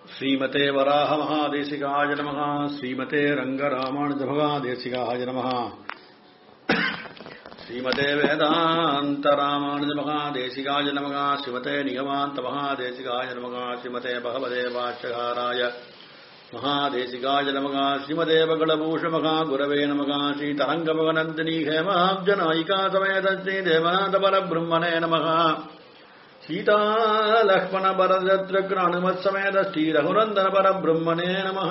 श्रीमते वराह महादेशिकाय नमः श्रीमते रङ्गरामानुज महादेशिकाय नमः श्रीमते वेदान्त रामानुज महादेशिकाय नमः श्रीमते निगमान्त महादेशिकाय नमः श्रीमते भगवते वाच्यकाराय महादेशिकाय नमः श्रीमते बगलभूष महागुरवे नमः श्रीतरङ्गमगनन्दिनी हेमाब्जनायिका समेत श्रीदेवान्तपरब्रह्मणे नमः सीतालक्ष्मण भरतत्रग्राणुमत्समेत श्रीरघुनन्दन परब्रह्मणे नमः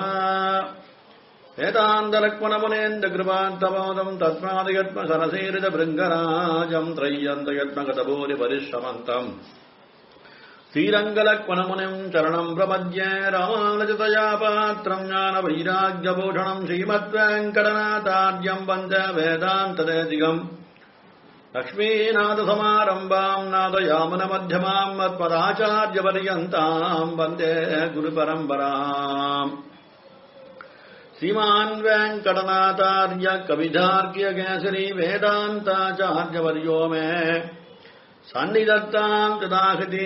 वेदान्तलक्ष्मणमुनेन्द्रकृपान्तमोदम् तस्मादियत्म सरसीरित भृङ्गराजम् त्रय्यन्तयत्नगतभूरि परिश्रमन्तम् श्रीरङ्गलक्ष्मणमुनिम् चरणम् प्रपद्ये रामानुजतया पात्रम् ज्ञानवैराग्यभूषणम् श्रीमद्वेङ्कटनाथार्यम् वन्द वेदान्तदेशिकम् लक्ष्मीनाथसमारम्भाम् नादयामुनमध्यमाम् मत्पदाचार्यपर्यन्ताम् वन्दे गुरुपरम्पराम् श्रीमान् वेङ्कटनाथार्य कविधार्क्यकेसरी वेदान्ताचार्यवर्यो मे सन्निधत्ताम् तदाहृति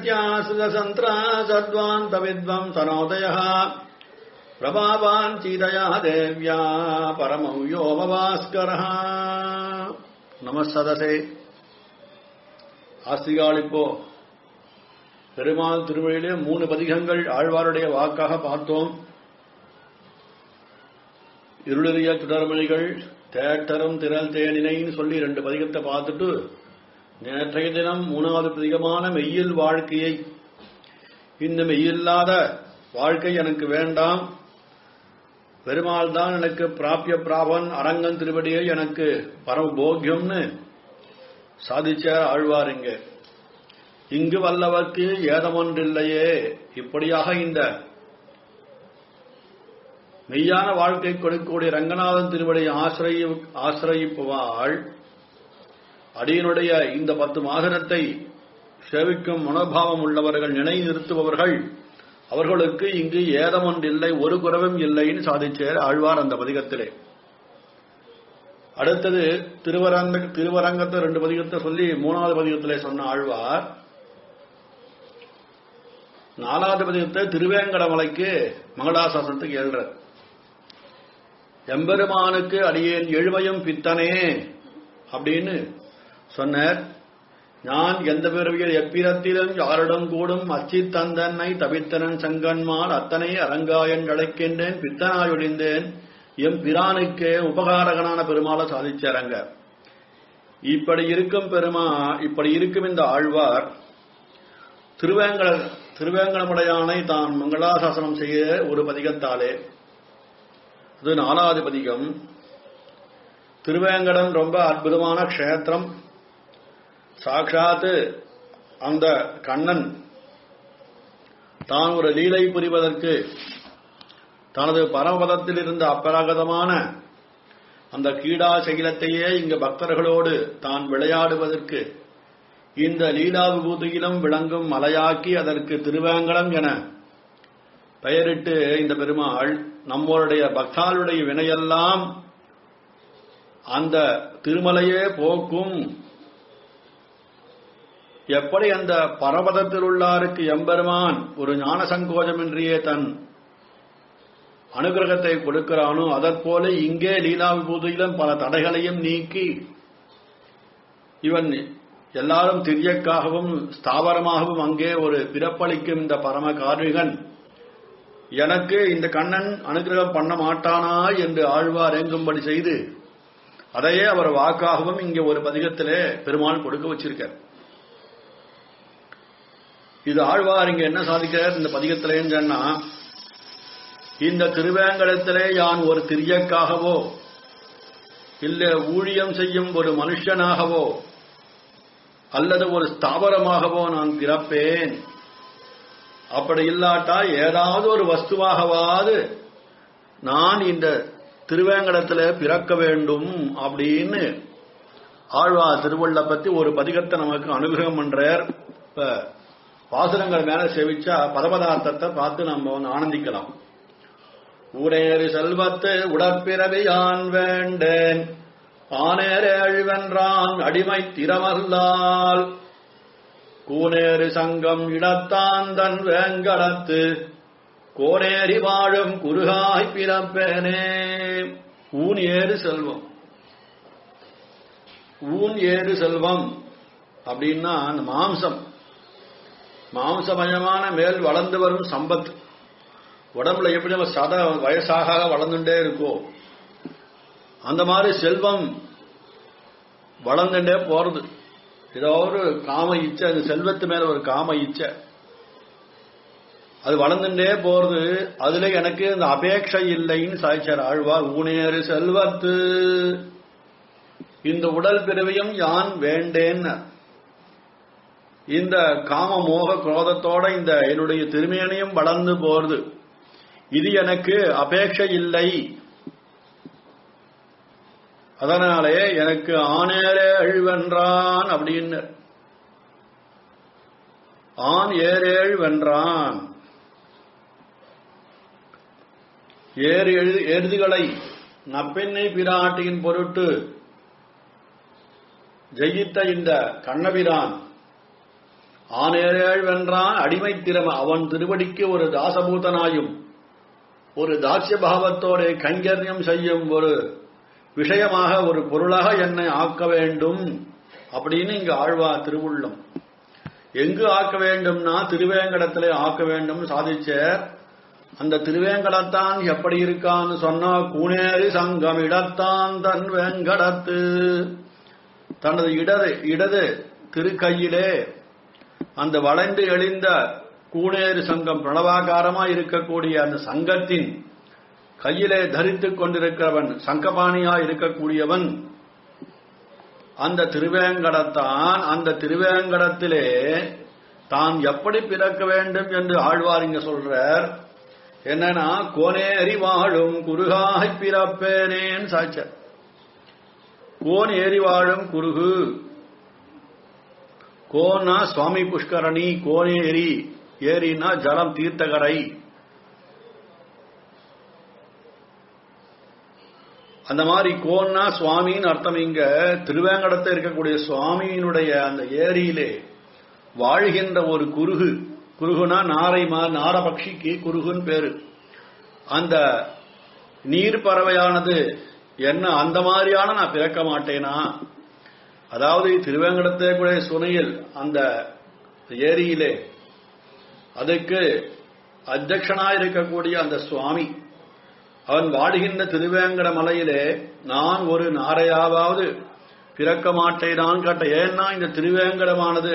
जयत्यासुतसन्त्रासद्वान्तविद्वम् तनोदयः प्रभावान् सीतया देव्या परमौ योमभास्करः நமசதசே ஆஸ்திகால் இப்போ பெருமாள் திருவழியிலே மூணு பதிகங்கள் ஆழ்வாருடைய வாக்காக பார்த்தோம் இருளறிய சுடர்மணிகள் தேட்டரும் திரள் தேனினைன்னு சொல்லி ரெண்டு பதிகத்தை பார்த்துட்டு நேற்றைய தினம் மூணாவது பதிகமான மெய்யில் வாழ்க்கையை இந்த மெய்யில்லாத வாழ்க்கை எனக்கு வேண்டாம் பெருமாள் தான் எனக்கு பிராபிய பிராபன் அரங்கன் திருவடியை எனக்கு பரம போக்கியம்னு சாதிச்ச ஆழ்வார் இங்க இங்கு வல்லவர்க்கு ஏதமொன்றில்லையே இப்படியாக இந்த மெய்யான வாழ்க்கை கொடுக்கக்கூடிய ரங்கநாதன் திருவடியை ஆசிரிய ஆசிரயிப்பவாள் அடியனுடைய இந்த பத்து மாதனத்தை சேவிக்கும் மனோபாவம் உள்ளவர்கள் நினை நிறுத்துபவர்கள் அவர்களுக்கு இங்கு ஏதமொன்றில்லை ஒரு குறவும் இல்லைன்னு சாதிச்சார் ஆழ்வார் அந்த பதிகத்திலே அடுத்தது திருவரங்க திருவரங்கத்தை ரெண்டு பதிகத்தை சொல்லி மூணாவது பதிகத்திலே சொன்ன ஆழ்வார் நாலாவது பதிகத்தை திருவேங்கடமலைக்கு மங்களாசாசனத்துக்கு எழுற எம்பெருமானுக்கு அடியேன் எழுமையும் பித்தனே அப்படின்னு சொன்னார் நான் எந்த பிறவியில் எப்பிரத்திலும் யாரிடம் கூடும் அச்சித்தந்தன்னை தவித்தனன் சங்கன்மால் அத்தனை அரங்காயன் அழைக்கின்றேன் பித்தனாய் ஒழிந்தேன் எம் பிரானுக்கே உபகாரகனான பெருமாளை சாதிச்சாரங்க இப்படி இருக்கும் பெருமா இப்படி இருக்கும் இந்த ஆழ்வார் திருவேங்கட திருவேங்கடமுடையானை தான் மங்களாசாசனம் செய்ய ஒரு பதிகத்தாலே அது நாலாவது பதிகம் திருவேங்கடம் ரொம்ப அற்புதமான க்ஷேத்திரம் சாட்சாத்து அந்த கண்ணன் தான் ஒரு லீலை புரிவதற்கு தனது பரமபதத்தில் இருந்த அபராகதமான அந்த கீடா சகிலத்தையே இங்கு பக்தர்களோடு தான் விளையாடுவதற்கு இந்த லீலா விபூதியிலும் விளங்கும் மலையாக்கி அதற்கு திருவேங்கடம் என பெயரிட்டு இந்த பெருமாள் நம்மளுடைய பக்தாளுடைய வினையெல்லாம் அந்த திருமலையே போக்கும் எப்படி அந்த பரபதத்தில் உள்ளாருக்கு எம்பெருமான் ஒரு ஞான சங்கோஜமின்றியே தன் அனுகிரகத்தை கொடுக்கிறானோ அதற்போல இங்கே லீலா விபூதியிலும் பல தடைகளையும் நீக்கி இவன் எல்லாரும் திரியக்காகவும் ஸ்தாவரமாகவும் அங்கே ஒரு பிறப்பளிக்கும் இந்த பரம கார்மிகன் எனக்கு இந்த கண்ணன் அனுகிரகம் பண்ண மாட்டானா என்று ஆழ்வார் எங்கும்படி செய்து அதையே அவர் வாக்காகவும் இங்கே ஒரு பதிகத்திலே பெருமாள் கொடுக்க வச்சிருக்கார் இது ஆழ்வார் இங்க என்ன சாதிக்கிறார் இந்த பதிகத்திலேன்னு சொன்னா இந்த திருவேங்கடத்திலே யான் ஒரு திரியக்காகவோ இல்ல ஊழியம் செய்யும் ஒரு மனுஷனாகவோ அல்லது ஒரு ஸ்தாபரமாகவோ நான் பிறப்பேன் அப்படி இல்லாட்டா ஏதாவது ஒரு வஸ்துவாகவாது நான் இந்த திருவேங்கடத்துல பிறக்க வேண்டும் அப்படின்னு ஆழ்வார் திருவள்ள பத்தி ஒரு பதிகத்தை நமக்கு அனுகிரகம் பண்றார் இப்ப பாசுரங்கள் மேல செவிச்சா பதபதார்த்தத்தை பார்த்து நம்ம வந்து ஆனந்திக்கலாம் ஊரேறு செல்வத்து உடற்பிறவியான் வேண்டேன் ஆனேரே அழிவென்றான் அடிமை திறமல்லால் கூனேறு சங்கம் இடத்தான் தன் வேங்கடத்து கோனேறி வாழும் குருகாய் பிறப்பேனே ஊன் ஏறு செல்வம் ஊன் ஏறு செல்வம் அப்படின்னா அந்த மாம்சம் மாம்சமயமான மேல் வளர்ந்து வரும் சம்பத் உடம்புல எப்படி நம்ம சத வயசாக வளர்ந்துட்டே இருக்கோ அந்த மாதிரி செல்வம் வளர்ந்துட்டே போறது ஏதோ ஒரு காம இச்சை அந்த செல்வத்து மேல ஒரு காம இச்சை அது வளர்ந்துட்டே போறது அதுல எனக்கு இந்த அபேட்சை இல்லைன்னு சாய்ச்சார் ஆழ்வார் ஊனேறு செல்வத்து இந்த உடல் பிறவியும் யான் வேண்டேன்னு இந்த காம மோக குரோதத்தோட இந்த என்னுடைய திருமேனியும் வளர்ந்து போறது இது எனக்கு அபேட்சை இல்லை அதனாலே எனக்கு ஆனேரே அழிவென்றான் அப்படின்னு ஆண் ஏரேழ் வென்றான் ஏறு எழு எருதுகளை நப்பெண்ணை பிராட்டியின் பொருட்டு ஜெயித்த இந்த கண்ணபிரான் ஆனேரேழ் வென்றான் அடிமை திறம அவன் திருவடிக்கு ஒரு தாசபூதனாயும் ஒரு தாட்சிய பாவத்தோட கைங்கரியம் செய்யும் ஒரு விஷயமாக ஒரு பொருளாக என்னை ஆக்க வேண்டும் அப்படின்னு இங்கு ஆழ்வா திருவுள்ளம் எங்கு ஆக்க வேண்டும்னா திருவேங்கடத்திலே ஆக்க வேண்டும் சாதிச்சார் அந்த திருவேங்கடத்தான் எப்படி இருக்கான்னு சொன்னா கூனேரி சங்கம் இடத்தான் தன் வேங்கடத்து தனது இடது இடது திருக்கையிலே அந்த வளைந்து எழுந்த கூனேறு சங்கம் பிரணவாகாரமா இருக்கக்கூடிய அந்த சங்கத்தின் கையிலே தரித்துக் கொண்டிருக்கிறவன் சங்கபாணியா இருக்கக்கூடியவன் அந்த திருவேங்கடத்தான் அந்த திருவேங்கடத்திலே தான் எப்படி பிறக்க வேண்டும் என்று ஆழ்வார் இங்க சொல்றார் என்னன்னா கோனேறி வாழும் குருகாய் பிறப்பேனேன்னு சாய்ச்சார் கோன் ஏறி வாழும் குருகு கோனா சுவாமி புஷ்கரணி கோனேரி ஏரினா ஜலம் தீர்த்தகரை அந்த மாதிரி கோன்னா சுவாமின்னு அர்த்தம் இங்க திருவேங்கடத்தில் இருக்கக்கூடிய சுவாமியினுடைய அந்த ஏரியிலே வாழ்கின்ற ஒரு குருகு குருகுனா நாரை மா நாரபக்ஷிக்கு குருகுன்னு பேரு அந்த நீர் பறவையானது என்ன அந்த மாதிரியான நான் பிறக்க மாட்டேனா அதாவது திருவேங்கடத்தை கூட சுனையில் அந்த ஏரியிலே அதுக்கு அத்தியக்ஷனா இருக்கக்கூடிய அந்த சுவாமி அவன் வாடுகின்ற திருவேங்கட மலையிலே நான் ஒரு நாரையாவது பிறக்க மாட்டேனான்னு கேட்ட ஏன்னா இந்த திருவேங்கடமானது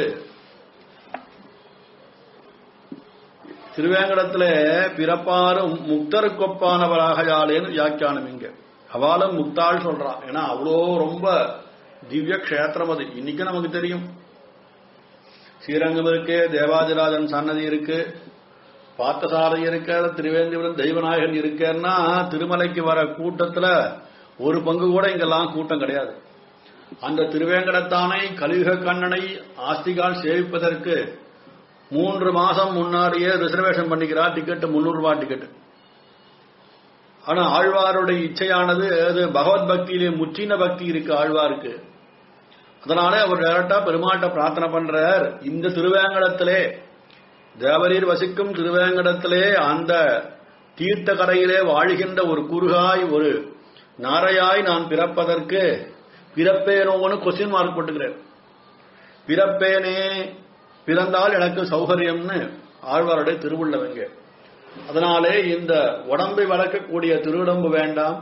திருவேங்கடத்துல பிறப்பாரும் முக்தருக்கொப்பானவராக யாழேன்னு வியாக்கியானம் இங்க அவளும் முக்தாள் சொல்றான் ஏன்னா அவ்வளோ ரொம்ப திவ்ய கஷேத்திரம் அது இன்னைக்கு நமக்கு தெரியும் ஸ்ரீரங்கம் இருக்கு தேவாதிராஜன் சன்னதி இருக்கு பார்த்தசாலை இருக்க திருவேந்திபுரம் தெய்வநாயகன் இருக்கன்னா திருமலைக்கு வர கூட்டத்துல ஒரு பங்கு கூட இங்கெல்லாம் கூட்டம் கிடையாது அந்த திருவேங்கடத்தானை கலியுக கண்ணனை ஆஸ்திகால் சேவிப்பதற்கு மூன்று மாசம் முன்னாடியே ரிசர்வேஷன் பண்ணிக்கிறார் டிக்கெட் முன்னூறு ரூபாய் டிக்கெட் ஆனா ஆழ்வாருடைய இச்சையானது அது பகவத் பக்தியிலே முற்றின பக்தி இருக்கு ஆழ்வாருக்கு அதனாலே அவர் டேரக்டா பெருமாட்ட பிரார்த்தனை பண்றார் இந்த திருவேங்கடத்திலே தேவரீர் வசிக்கும் திருவேங்கடத்திலே அந்த தீர்த்த கரையிலே வாழ்கின்ற ஒரு குறுகாய் ஒரு நாரையாய் நான் பிறப்பதற்கு பிறப்பேனோன்னு கொஸ்டின் மார்க் போட்டுக்கிறேன் பிறப்பேனே பிறந்தால் எனக்கு சௌகரியம்னு ஆழ்வாருடைய திருவுள்ளவங்க அதனாலே இந்த உடம்பை வளர்க்கக்கூடிய திருவுடம்பு வேண்டாம்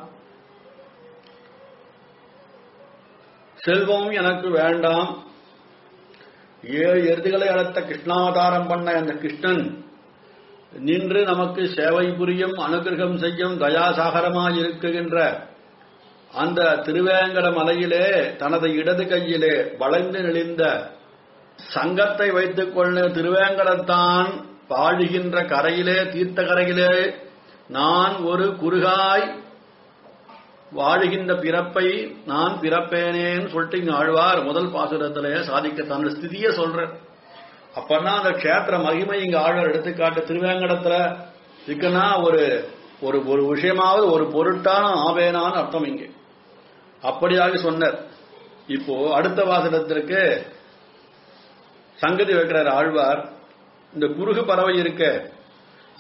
செல்வம் எனக்கு வேண்டாம் ஏழு எருதுகளை அழைத்த கிருஷ்ணாவதாரம் பண்ண அந்த கிருஷ்ணன் நின்று நமக்கு சேவை புரியும் அனுகிரகம் செய்யும் தயாசாகரமாய் இருக்குகின்ற அந்த திருவேங்கட மலையிலே தனது இடது கையிலே வளைந்து நெளிந்த சங்கத்தை வைத்துக் கொள்ள திருவேங்கடத்தான் பாடுகின்ற கரையிலே தீர்த்த கரையிலே நான் ஒரு குறுகாய் வாழுகின்ற பிறப்பை நான் பிறப்பேனேன்னு சொல்லிட்டு இங்க ஆழ்வார் முதல் பாசுரத்திலே சாதிக்க தன் ஸ்திதியை சொல்ற அப்பன்னா அந்த கஷேத்திர மகிமை இங்க ஆழ்வார் எடுத்துக்காட்டு திருவேங்கடத்துல இருக்குன்னா ஒரு ஒரு ஒரு விஷயமாவது ஒரு பொருட்டான ஆவேனான்னு அர்த்தம் இங்கே அப்படியாக சொன்னார் இப்போ அடுத்த வாசகத்திற்கு சங்கதி வைக்கிறார் ஆழ்வார் இந்த குறுகு பறவை இருக்க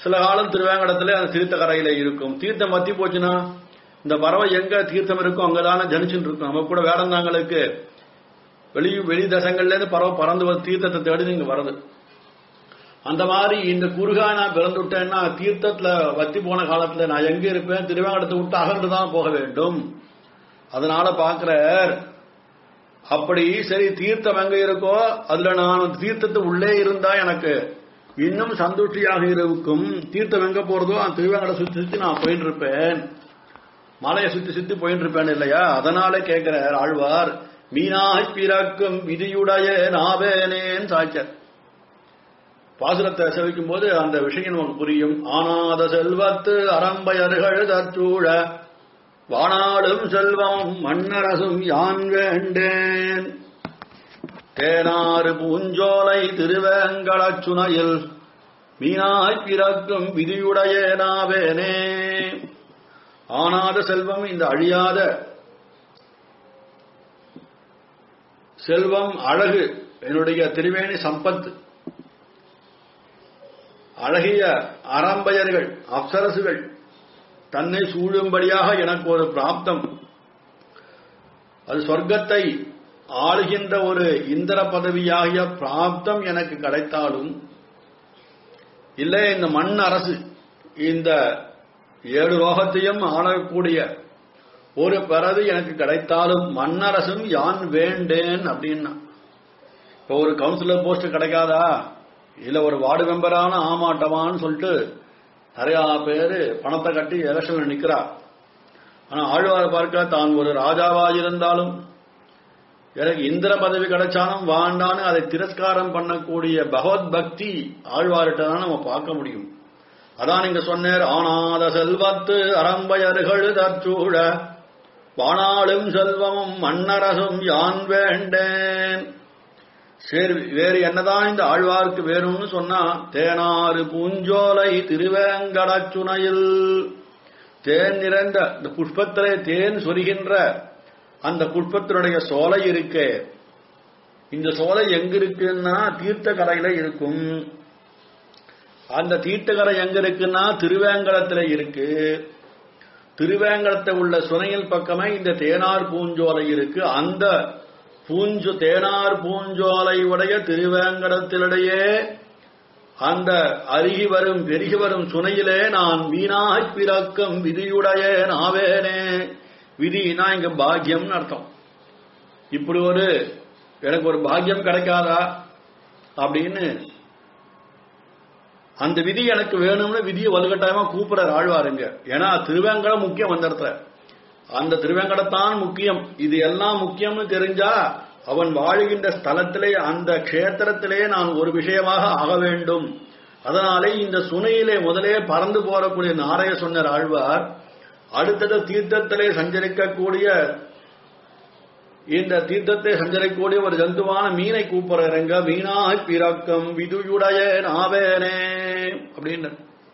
சில காலம் திருவேங்கடத்துல அந்த தீர்த்த கரையில இருக்கும் தீர்த்தம் வத்தி போச்சுன்னா இந்த பறவை எங்க தீர்த்தம் இருக்கோ அங்கதானே ஜனிச்சுட்டு இருக்கும் நம்ம கூட வேடந்தாங்களுக்கு வெளி வெளி தேசங்கள்ல இருந்து பறவை பறந்து வந்து தீர்த்தத்தை தேடி இங்க வருது அந்த மாதிரி இந்த குறுகா நான் பிறந்துட்டேன்னா தீர்த்தத்துல வத்தி போன காலத்துல நான் எங்க இருப்பேன் திருவேங்கடத்தை விட்டு அகன்று தான் போக வேண்டும் அதனால பாக்குறார் அப்படி சரி தீர்த்தம் எங்க இருக்கோ அதுல நான் தீர்த்தத்து உள்ளே இருந்தா எனக்கு இன்னும் சந்துஷ்டியாக இருக்கும் தீர்த்தம் எங்க போறதோ அந்த திருவேங்கட சுத்தி சுத்தி நான் போயிட்டு இருப்பேன் மலையை சுத்தி சுத்தி போயிட்டு இருப்பேன் இல்லையா அதனால கேட்கிறார் ஆழ்வார் மீனாய் பிறக்கும் விதியுடைய நாவேனேன் சாய்ச்சர் பாசுரத்தை செவிக்கும் போது அந்த விஷயம் நமக்கு புரியும் ஆனாத செல்வத்து அறம்பயர்கள் தற்சூழ வானாடும் செல்வம் மன்னரசும் யான் வேண்டேன் தேனாறு பூஞ்சோலை திருவேங்கடச் சுனையில் மீனாய் பிறக்கும் விதியுடைய நாவேனே ஆனாத செல்வம் இந்த அழியாத செல்வம் அழகு என்னுடைய திருவேணி சம்பத்து அழகிய அறம்பயர்கள் அப்சரசுகள் தன்னை சூழும்படியாக எனக்கு ஒரு பிராப்தம் அது சொர்க்கத்தை ஆளுகின்ற ஒரு இந்திர பதவியாகிய பிராப்தம் எனக்கு கிடைத்தாலும் இல்லை இந்த மண் அரசு இந்த ஏழு லோகத்தையும் ஆளக்கூடிய ஒரு பிறவி எனக்கு கிடைத்தாலும் மண்ணரசும் யான் வேண்டேன் அப்படின்னா இப்போ ஒரு கவுன்சிலர் போஸ்ட் கிடைக்காதா இல்ல ஒரு வார்டு மெம்பரான ஆமாட்டமான்னு சொல்லிட்டு நிறைய பேரு பணத்தை கட்டி எலெக்ஷன்ல நிக்கிறா ஆனா ஆழ்வார் பார்க்க தான் ஒரு ராஜாவாக இருந்தாலும் எனக்கு இந்திர பதவி கிடைச்சாலும் வாண்டான்னு அதை திரஸ்காரம் பண்ணக்கூடிய பகவத் பக்தி ஆழ்வார்கிட்ட தான் நம்ம பார்க்க முடியும் அதான் நீங்க சொன்னார் ஆனாத செல்வத்து அறம்பயர்கள் தற்சூழ வாணாளும் செல்வமும் மன்னரசும் யான் வேண்டேன் சரி வேறு என்னதான் இந்த ஆழ்வார்க்கு வேணும்னு சொன்னா தேனாறு பூஞ்சோலை திருவேங்கடச்சுனையில் தேன் நிறைந்த இந்த புஷ்பத்திலே தேன் சொரிகின்ற அந்த புஷ்பத்தினுடைய சோலை இருக்கே இந்த சோலை எங்க இருக்குன்னா தீர்த்த கரையில இருக்கும் அந்த தீர்த்தகரை எங்க இருக்குன்னா திருவேங்கடத்துல இருக்கு திருவேங்கடத்தை உள்ள சுனையில் பக்கமே இந்த தேனார் பூஞ்சோலை இருக்கு அந்த பூஞ்சு தேனார் பூஞ்சோலை உடைய திருவேங்கடத்திலிடையே அந்த அருகி வரும் பெருகி வரும் சுனையிலே நான் வீணாய் பிறக்கும் விதியுடைய நாவேனே விதினா இங்க பாக்கியம்னு அர்த்தம் இப்படி ஒரு எனக்கு ஒரு பாக்கியம் கிடைக்காதா அப்படின்னு அந்த விதி எனக்கு வேணும்னு விதியை வலுக்கட்டாயமா கூப்பிடுற ஆழ்வாருங்க ஏன்னா திருவேங்கடம் முக்கியம் அந்த இடத்துல அந்த திருவேங்கடத்தான் முக்கியம் இது எல்லாம் முக்கியம்னு தெரிஞ்சா அவன் வாழுகின்ற ஸ்தலத்திலே அந்த க்ஷேத்திரத்திலே நான் ஒரு விஷயமாக ஆக வேண்டும் அதனாலே இந்த சுனையிலே முதலே பறந்து போறக்கூடிய நாரைய சொன்ன ஆழ்வார் அடுத்தது தீர்த்தத்திலே சஞ்சரிக்கக்கூடிய இந்த தீர்த்தத்தை சஞ்சரிக்கக்கூடிய ஒரு ஜந்துவான மீனை கூப்பிடுறங்க மீனாய் பிறக்கம் விதுயுடைய நாவேனே அப்படின்னு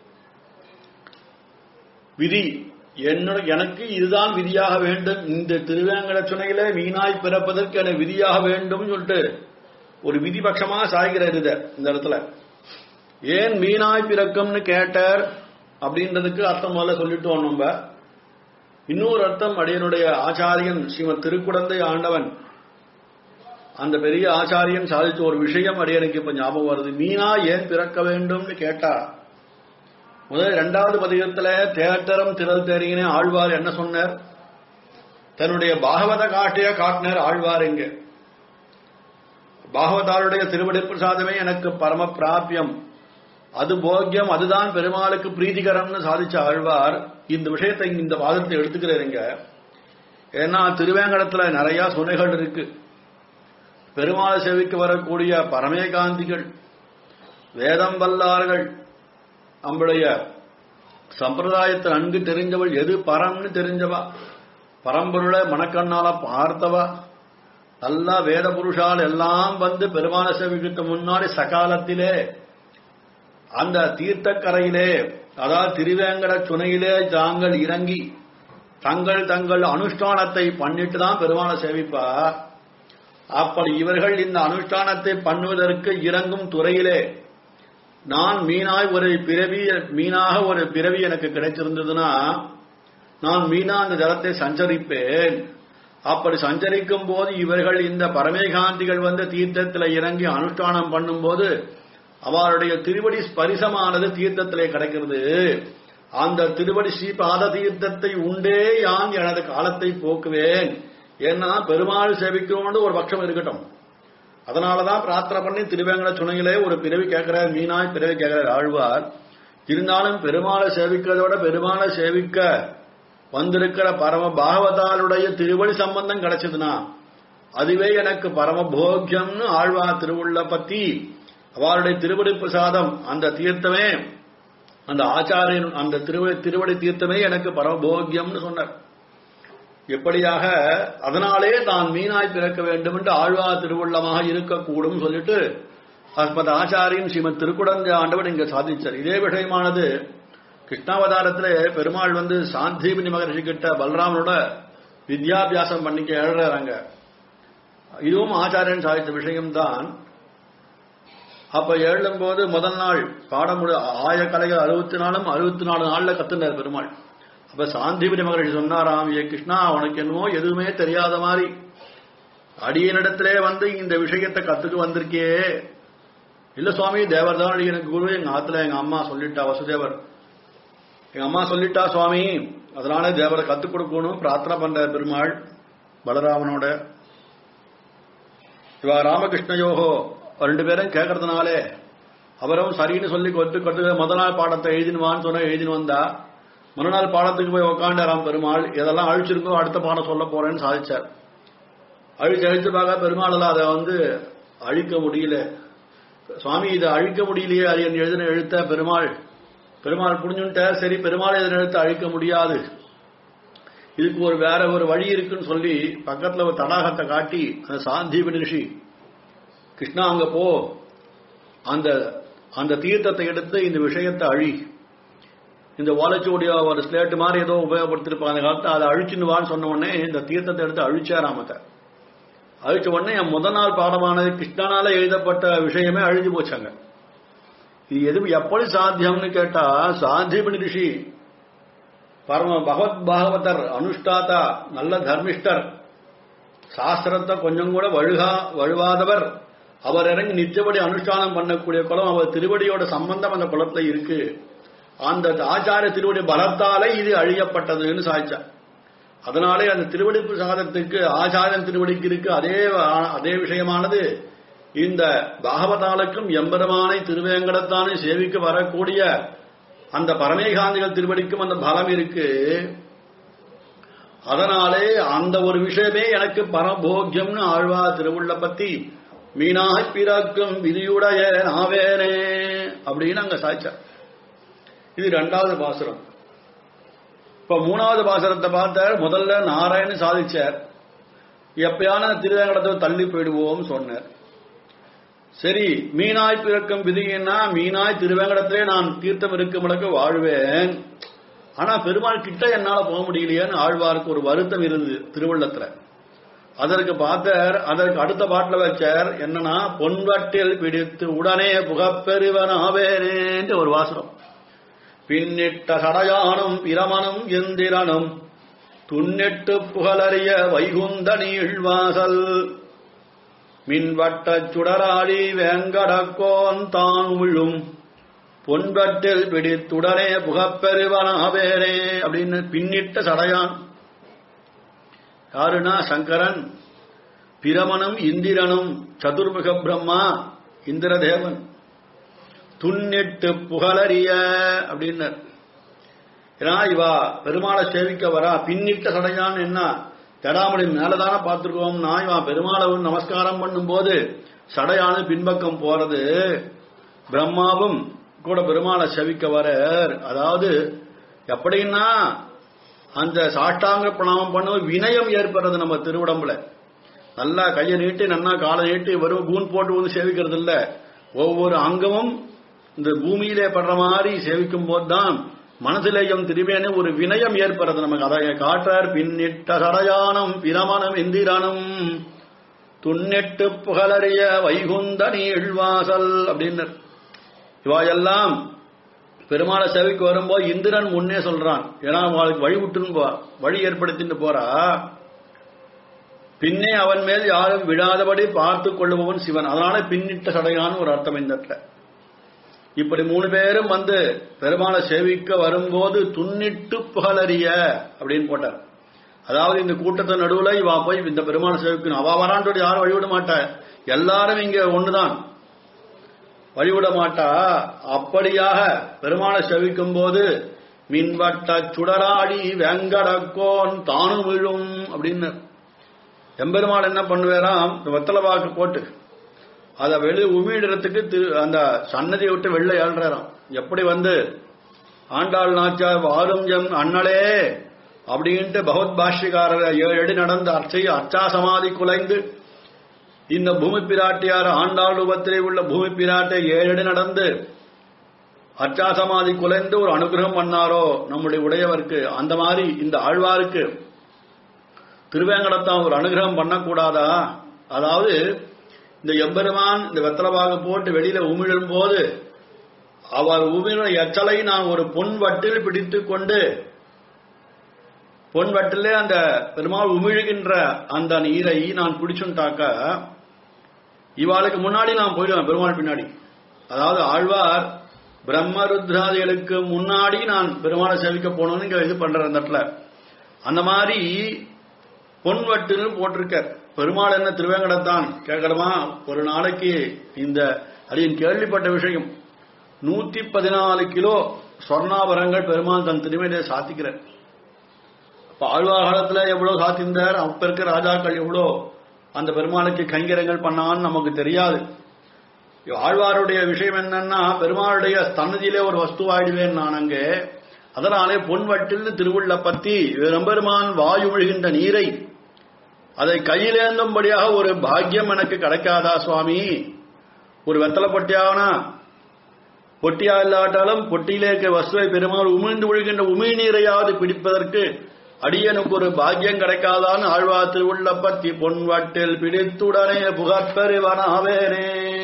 விதி என்னோட எனக்கு இதுதான் விதியாக வேண்டும் இந்த திருவேங்கட சுனையில மீனாய் பிறப்பதற்கு என விதியாக வேண்டும் சொல்லிட்டு ஒரு விதிபட்சமா சாய்கிறார் இத இந்த இடத்துல ஏன் மீனாய் பிறக்கம்னு கேட்டார் அப்படின்றதுக்கு அர்த்தம் முதல்ல சொல்லிட்டோம் நம்ம இன்னொரு அர்த்தம் அடியனுடைய ஆச்சாரியன் ஸ்ரீமத் திருக்குடந்தை ஆண்டவன் அந்த பெரிய ஆச்சாரியன் சாதிச்ச ஒரு விஷயம் அடியனுக்கு இப்ப ஞாபகம் வருது மீனா ஏன் பிறக்க வேண்டும்னு கேட்டா முதல் இரண்டாவது பதிகத்துல தேட்டரம் திரள் தேரிங்கனே ஆழ்வார் என்ன சொன்னார் தன்னுடைய பாகவத காட்டிய காட்டினார் ஆழ்வார் இங்க பாகவதாருடைய திருவடி பிரசாதமே எனக்கு பரம பிராபியம் அது போக்கியம் அதுதான் பெருமாளுக்கு பிரீதிகரம்னு சாதிச்ச ஆழ்வார் இந்த விஷயத்தை இந்த வாதத்தை எடுத்துக்கிறீங்க ஏன்னா திருவேங்கடத்துல நிறைய சுனைகள் இருக்கு பெருமாள் சேவிக்கு வரக்கூடிய பரமேகாந்திகள் வேதம் வல்லார்கள் நம்முடைய சம்பிரதாயத்தை நன்கு தெரிஞ்சவள் எது பரம்னு தெரிஞ்சவா பரம்பொருளை மனக்கண்ணால பார்த்தவா நல்லா வேத புருஷால் எல்லாம் வந்து பெருமாள சேவிக்கு முன்னாடி சகாலத்திலே அந்த தீர்த்தக்கரையிலே அதாவது திருவேங்கட சுனையிலே தாங்கள் இறங்கி தங்கள் தங்கள் அனுஷ்டானத்தை பண்ணிட்டு தான் பெருமாளை சேவிப்பா அப்படி இவர்கள் இந்த அனுஷ்டானத்தை பண்ணுவதற்கு இறங்கும் துறையிலே நான் மீனாய் ஒரு பிறவி மீனாக ஒரு பிறவி எனக்கு கிடைச்சிருந்ததுன்னா நான் மீனா அந்த ஜலத்தை சஞ்சரிப்பேன் அப்படி சஞ்சரிக்கும் போது இவர்கள் இந்த பரமேகாந்திகள் வந்து தீர்த்தத்தில் இறங்கி அனுஷ்டானம் பண்ணும்போது அவருடைய திருவடி ஸ்பரிசமானது தீர்த்தத்திலே கிடைக்கிறது அந்த திருவடி ஸ்ரீபாத தீர்த்தத்தை உண்டே யான் எனது காலத்தை போக்குவேன் ஏன்னா பெருமாள் சேவிக்கணும்னு ஒரு பட்சம் இருக்கட்டும் அதனாலதான் பிரார்த்தனை பண்ணி திருவேங்கட சுனையிலே ஒரு பிறவி கேட்கிறார் மீனாய் பிறவி கேட்கிறார் ஆழ்வார் இருந்தாலும் பெருமாளை சேவிக்கிறதோட பெருமாளை சேவிக்க வந்திருக்கிற பரம பாகவதாளுடைய திருவடி சம்பந்தம் கிடைச்சதுன்னா அதுவே எனக்கு பரம போக்கியம்னு ஆழ்வார் திருவுள்ள பத்தி அவருடைய திருவடி பிரசாதம் அந்த தீர்த்தமே அந்த ஆச்சாரியன் அந்த திருவடி திருவடி தீர்த்தமே எனக்கு பரமபோக்கியம்னு சொன்னார் எப்படியாக அதனாலே தான் மீனாய் பிறக்க வேண்டும் என்று ஆழ்வார் திருவுள்ளமாக இருக்கக்கூடும் சொல்லிட்டு அஸ்மத் ஆச்சாரியின் ஸ்ரீமத் திருக்குடந்த ஆண்டவர் இங்க சாதிச்சார் இதே விஷயமானது கிருஷ்ணாவதாரத்திலே பெருமாள் வந்து சாந்தீபினி மகரிஷி கிட்ட பலராமனோட வித்யாபியாசம் பண்ணிக்க எழுறாங்க இதுவும் ஆச்சாரியன் சாதித்த விஷயம்தான் அப்ப எழுதும் போது முதல் நாள் பாடம் ஆய கலைகள் அறுபத்தி நாலும் அறுபத்தி நாலு நாள்ல கத்துனார் பெருமாள் அப்ப சாந்திபுரி மகரிஷி சொன்னாராம் ஏ கிருஷ்ணா உனக்கு என்னமோ எதுவுமே தெரியாத மாதிரி அடியனிடத்திலே வந்து இந்த விஷயத்தை கத்துக்கு வந்திருக்கே இல்ல சுவாமி தேவர் தான் எனக்கு குரு எங்க ஆத்துல எங்க அம்மா சொல்லிட்டா வசுதேவர் எங்க அம்மா சொல்லிட்டா சுவாமி அதனால தேவரை கத்துக் கொடுக்கணும் பிரார்த்தனை பண்ற பெருமாள் பலராமனோட இவா ராமகிருஷ்ணயோகோ ரெண்டு பேரும் கேட்கறதுனாலே அவரும் சரின்னு சொல்லி கொட்டு கொட்டு முதல் நாள் பாடத்தை எழுதினுவான்னு சொன்ன எழுதினு வந்தா மறுநாள் பாடத்துக்கு போய் உக்காண்டாராம் பெருமாள் இதெல்லாம் அழிச்சிருக்கோ அடுத்த பாடம் சொல்ல போறேன்னு சாதிச்சார் அழிச்சு அழிச்சு பார்க்க பெருமாள் அதை வந்து அழிக்க முடியல சுவாமி இதை அழிக்க முடியலையே அது என் எழுதின எழுத்த பெருமாள் பெருமாள் புரிஞ்சுட்ட சரி பெருமாள் எழுதின எழுத்த அழிக்க முடியாது இதுக்கு ஒரு வேற ஒரு வழி இருக்குன்னு சொல்லி பக்கத்துல ஒரு தடாகத்தை காட்டி அந்த சாந்தீப ரிஷி கிருஷ்ணா அங்க போ அந்த அந்த தீர்த்தத்தை எடுத்து இந்த விஷயத்தை அழி இந்த ஓலைச்சுவடிய ஒரு ஸ்லேட் மாதிரி ஏதோ உபயோகப்படுத்திருப்பாங்க அந்த காலத்தை அதை அழிச்சுன்னு வான்னு சொன்ன உடனே இந்த தீர்த்தத்தை எடுத்து அழிச்சாராமத்தை அழிச்ச உடனே என் முத நாள் பாடமானது கிருஷ்ணனால எழுதப்பட்ட விஷயமே அழிஞ்சு போச்சாங்க இது எது எப்படி சாத்தியம்னு கேட்டா சாந்திபனி ரிஷி பரம பகவத் பாகவதர் அனுஷ்டாதா நல்ல தர்மிஷ்டர் சாஸ்திரத்தை கொஞ்சம் கூட வழுகா வழுவாதவர் அவர் இறங்கி நிச்சயப்படி அனுஷ்டானம் பண்ணக்கூடிய குலம் அவர் திருவடியோட சம்பந்தம் அந்த குலத்துல இருக்கு அந்த ஆச்சார திருவடி பலத்தாலே இது அழியப்பட்டதுன்னு சாய்ச்சா அதனாலே அந்த திருவடி பிரசாதத்துக்கு ஆச்சாரியன் திருவடிக்கு இருக்கு அதே அதே விஷயமானது இந்த பாகவதாலுக்கும் எம்பெருமானை திருவேங்கடத்தானே சேவிக்க வரக்கூடிய அந்த பரமேகாந்திகள் திருவடிக்கும் அந்த பலம் இருக்கு அதனாலே அந்த ஒரு விஷயமே எனக்கு பரபோக்கியம்னு ஆழ்வா திருவுள்ள பத்தி மீனாய் பிறக்கும் விதியுடைய நாவேனே அப்படின்னு அங்க சாய்ச்சார் இது ரெண்டாவது பாசுரம் இப்ப மூணாவது பாசுரத்தை பார்த்தார் முதல்ல நாராயணன் சாதிச்சார் எப்பயான திருவேங்கடத்தை தள்ளி போயிடுவோம் சொன்னார் சரி மீனாய் பிறக்கும் விதின்னா மீனாய் திருவேங்கடத்திலே நான் தீர்த்தம் இருக்கும் இடக்கு வாழ்வேன் ஆனா பெருமாள் கிட்ட என்னால போக முடியலையேன்னு ஆழ்வாருக்கு ஒரு வருத்தம் இருந்தது திருவள்ளத்துல அதற்கு பார்த்தார் அதற்கு அடுத்த பாட்டில் வச்சார் என்னன்னா பொன்வட்டில் பிடித்து உடனே புகப்பெருவன் ஆவேனேன்ற ஒரு வாசனம் பின்னிட்ட சடையானும் பிரமனும் எந்திரனும் துண்ணெட்டு புகழறிய வைகுந்த நீழ்வாசல் மின்வட்டச் சுடராடி வேங்கடக்கோன் தான் விழும் பொன்பட்டில் பிடித்துடனே புகப்பெருவனாவேரே அப்படின்னு பின்னிட்ட சடையான் யாருன்னா சங்கரன் பிரமனும் இந்திரனும் சதுர்முக பிரம்மா இந்திரதேவன் துண்ணெட்டு புகழறிய அப்படின்னார் ஏன்னா இவா பெருமாளை சேவிக்க வரா பின்னிட்ட சடையான் என்ன ஜடாமணி மேலதான பார்த்திருக்கோம்னா இவன் பெருமாளை நமஸ்காரம் பண்ணும்போது சடையானது பின்பக்கம் போறது பிரம்மாவும் கூட பெருமாளை செவிக்க வர அதாவது எப்படின்னா அந்த சாஷ்டாங்க பிரணாமம் பண்ணும் வினயம் ஏற்படுறது நம்ம திருவிடம்புல நல்லா கையை நீட்டி நன்னா காலை நீட்டி வெறும் கூன் போட்டு வந்து சேவிக்கிறது இல்ல ஒவ்வொரு அங்கமும் இந்த பூமியிலே படுற மாதிரி சேவிக்கும் போதுதான் மனசிலேயும் திரும்பியான ஒரு வினயம் ஏற்படுறது நமக்கு அதை காட்டார் பின்னிட்ட சடையானம் பிரமணம் இந்திரனும் துண்ணெட்டு புகழறிய வைகுந்த நீழ்வாசல் அப்படின்னு இவா எல்லாம் பெருமாளை சேவைக்கு வரும்போது இந்திரன் முன்னே சொல்றான் ஏன்னா அவளுக்கு வழி விட்டுன்னு போ வழி ஏற்படுத்திட்டு போறா பின்னே அவன் மேல் யாரும் விழாதபடி பார்த்து கொள்ளுபவன் சிவன் அதனால பின்னிட்ட சடையான்னு ஒரு அர்த்தம் இந்த இடத்துல இப்படி மூணு பேரும் வந்து பெருமாளை சேவிக்க வரும்போது துண்ணிட்டு புகழறிய அப்படின்னு போட்டார் அதாவது இந்த கூட்டத்தை நடுவுல இவா போய் இந்த பெருமாளை சேவிக்கணும் அவ வரான்ட்டு யாரும் வழிவிட மாட்டா எல்லாரும் இங்க ஒண்ணுதான் வழிவிட மாட்டா அப்படியாக பெருமாளை செவிக்கும் போது மின்வட்ட சுடராடி வெங்கடக்கோன் தானும் விழும் அப்படின்னு எம்பெருமாள் என்ன பண்ணுவாராம் இந்த வெத்தலை வாக்கு போட்டு அதை வெளி உமிழறதுக்கு திரு- அந்த சன்னதியை விட்டு வெளில ஏழ்றாராம் எப்படி வந்து ஆண்டாள் நாச்சார் வாரும் எம் அண்ணலே அப்படின்ட்டு பகவத் பாஷ்யக்காரர் ஏழு அடி நடந்து அர்ச்சை அர்ச்சா சமாதி குலைந்து இந்த பூமி பிராட்டியார் ஆண்டாள் ரூபத்திலே உள்ள பூமி பிராட்டை ஏழு அடி நடந்து அர்ச்சா சமாதி குலைந்து ஒரு அனுகிரகம் பண்ணாரோ நம்முடைய உடையவருக்கு அந்த மாதிரி இந்த ஆழ்வாருக்கு திருவேங்கடத்தான் ஒரு அனுகிரகம் பண்ணக்கூடாதா அதாவது இந்த எம்பெருமான் இந்த வெத்தலபாக போட்டு வெளியில உமிழும் போது அவர் உமிழ எச்சலை நான் ஒரு பொன் வட்டில் பிடித்துக் கொண்டு பொன் வட்டிலே அந்த பெருமாள் உமிழுகின்ற அந்த நீரை நான் பிடிச்சுட்டாக்க இவாளுக்கு முன்னாடி நான் போயிடுவேன் பெருமாள் பின்னாடி அதாவது ஆழ்வார் பிரம்மருத்ராதிகளுக்கு முன்னாடி நான் பெருமாளை சேவிக்க போகணும்னு இங்க இது பண்ற அந்த இடத்துல அந்த மாதிரி பொன்வட்டுன்னு போட்டிருக்க பெருமாள் என்ன திருவேங்கடத்தான் கேட்கணுமா ஒரு நாளைக்கு இந்த அடியின் கேள்விப்பட்ட விஷயம் நூத்தி பதினாலு கிலோ சொர்ணாபரங்கள் பெருமாள் தன் திருமையிலே சாத்திக்கிறார் அப்ப ஆழ்வார் காலத்துல எவ்வளவு சாத்திருந்தார் அப்ப இருக்க ராஜாக்கள் எவ்வளோ அந்த பெருமாளுக்கு கைங்கரங்கள் பண்ணான்னு நமக்கு தெரியாது ஆழ்வாருடைய விஷயம் என்னன்னா பெருமாளுடைய சன்னதியிலே ஒரு வஸ்துவாயிடுவேன் நான் அங்கே அதனாலே பொன்வட்டில் திருவுள்ள பத்தி பெருமான் வாயு விழுகின்ற நீரை அதை கையிலேந்தும்படியாக ஒரு பாக்கியம் எனக்கு கிடைக்காதா சுவாமி ஒரு வெத்தலை பொட்டியாவனா பொட்டியா இல்லாட்டாலும் பொட்டியிலே இருக்க வஸ்துவை பெருமாள் உமிழ்ந்து விழுகின்ற உமிழ் நீரையாவது பிடிப்பதற்கு அடியனுக்கு ஒரு பாக்கியம் கிடைக்காதான்னு ஆழ்வார் திருவுள்ள பத்தி பொன்வட்டில் பிடித்துடனே புகற்பெருவனாவேனே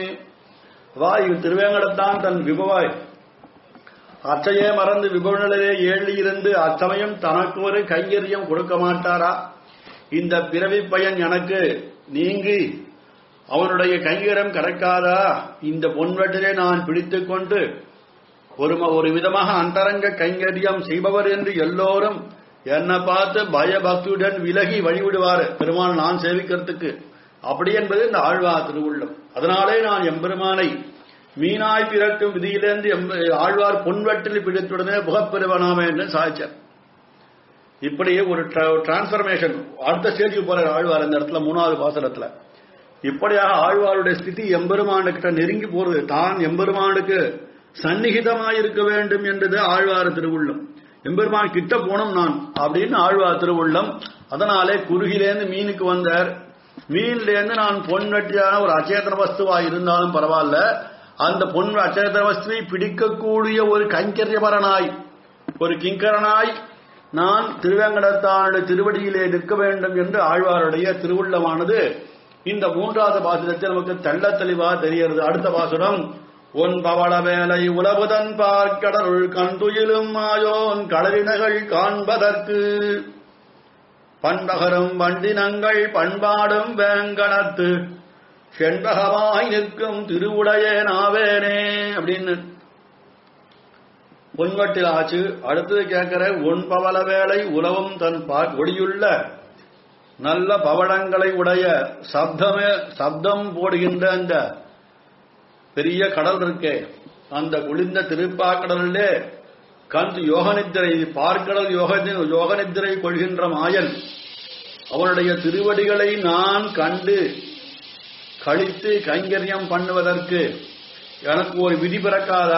வாயு திருவேங்கடத்தான் தன் விபவாய் அச்சையே மறந்து விபவனிலே ஏழி இருந்து அச்சமயம் தனக்கு ஒரு கைங்கரியம் கொடுக்க மாட்டாரா இந்த பிறவி பயன் எனக்கு நீங்கி அவனுடைய கைங்கரம் கிடைக்காதா இந்த பொன்வட்டிலே நான் பிடித்துக் கொண்டு ஒரு ம- ஒரு விதமாக அந்தரங்க கைங்கரியம் செய்பவர் என்று எல்லோரும் என்னை பார்த்து பயபக்தியுடன் விலகி வழிவிடுவார் பெருமாள் நான் சேவிக்கிறதுக்கு அப்படி என்பது இந்த ஆழ்வா திருவுள்ளம் அதனாலே நான் எம்பெருமானை மீனாய் பிறக்கும் விதியிலிருந்து எம்ப- ஆழ்வார் பொன்வட்டில் பிடித்துடனே புகப்பெருவனாமே என்று சாதிச்சார் இப்படி ஒரு டிரான்ஸ்பர்மேஷன் அடுத்த ஸ்டேஜுக்கு போற ஆழ்வார் இந்த இடத்துல மூணாவது பாசனத்துல இப்படியாக ஆழ்வாருடைய ஸ்திதி எம்பெருமானுக்கிட்ட நெருங்கி போறது தான் எம்பெருமானுக்கு சந்நிகிதமாயிருக்க வேண்டும் என்றது ஆழ்வார் திருவுள்ளம் எம்பெருமான் கிட்ட போனோம் நான் அப்படின்னு ஆழ்வார் திருவுள்ளம் அதனாலே குறுகிலேருந்து மீனுக்கு வந்தார் மீன்லேருந்து நான் பொன் வெட்டியான ஒரு அச்சேதன வஸ்துவா இருந்தாலும் பரவாயில்ல அந்த பொன் அச்சேதன வஸ்துவை பிடிக்கக்கூடிய ஒரு கைங்கரியபரனாய் ஒரு கிங்கரனாய் நான் திருவேங்கடத்தானுடைய திருவடியிலே நிற்க வேண்டும் என்று ஆழ்வாருடைய திருவுள்ளமானது இந்த மூன்றாவது பாசுரத்தில் நமக்கு தெள்ள தெளிவா தெரிகிறது அடுத்த பாசுரம் உன் பவள வேலை உலகுதன் பார்க்கடலுள் கண்டுயிலும் மாயோன் களவினகள் காண்பதற்கு பண்பகரும் வண்டினங்கள் பண்பாடும் வேங்கடத்து செண்பகமாய் நிற்கும் திருவுடைய நாவேனே அப்படின்னு பொன்வட்டில் ஆச்சு அடுத்தது கேட்கிற உன் பவள வேலை உலவும் தன் பா- ஒளியுள்ள நல்ல பவளங்களை உடைய சப்தமே சப்தம் போடுகின்ற அந்த பெரிய கடல் இருக்கே அந்த குளிர்ந்த திருப்பாக்கடலிலே கந்து யோகநித்திரை பார்க்கடல் யோக யோகநித்திரை கொள்கின்ற மாயன் அவனுடைய திருவடிகளை நான் கண்டு கழித்து கைங்கரியம் பண்ணுவதற்கு எனக்கு ஒரு விதி பிறக்காதா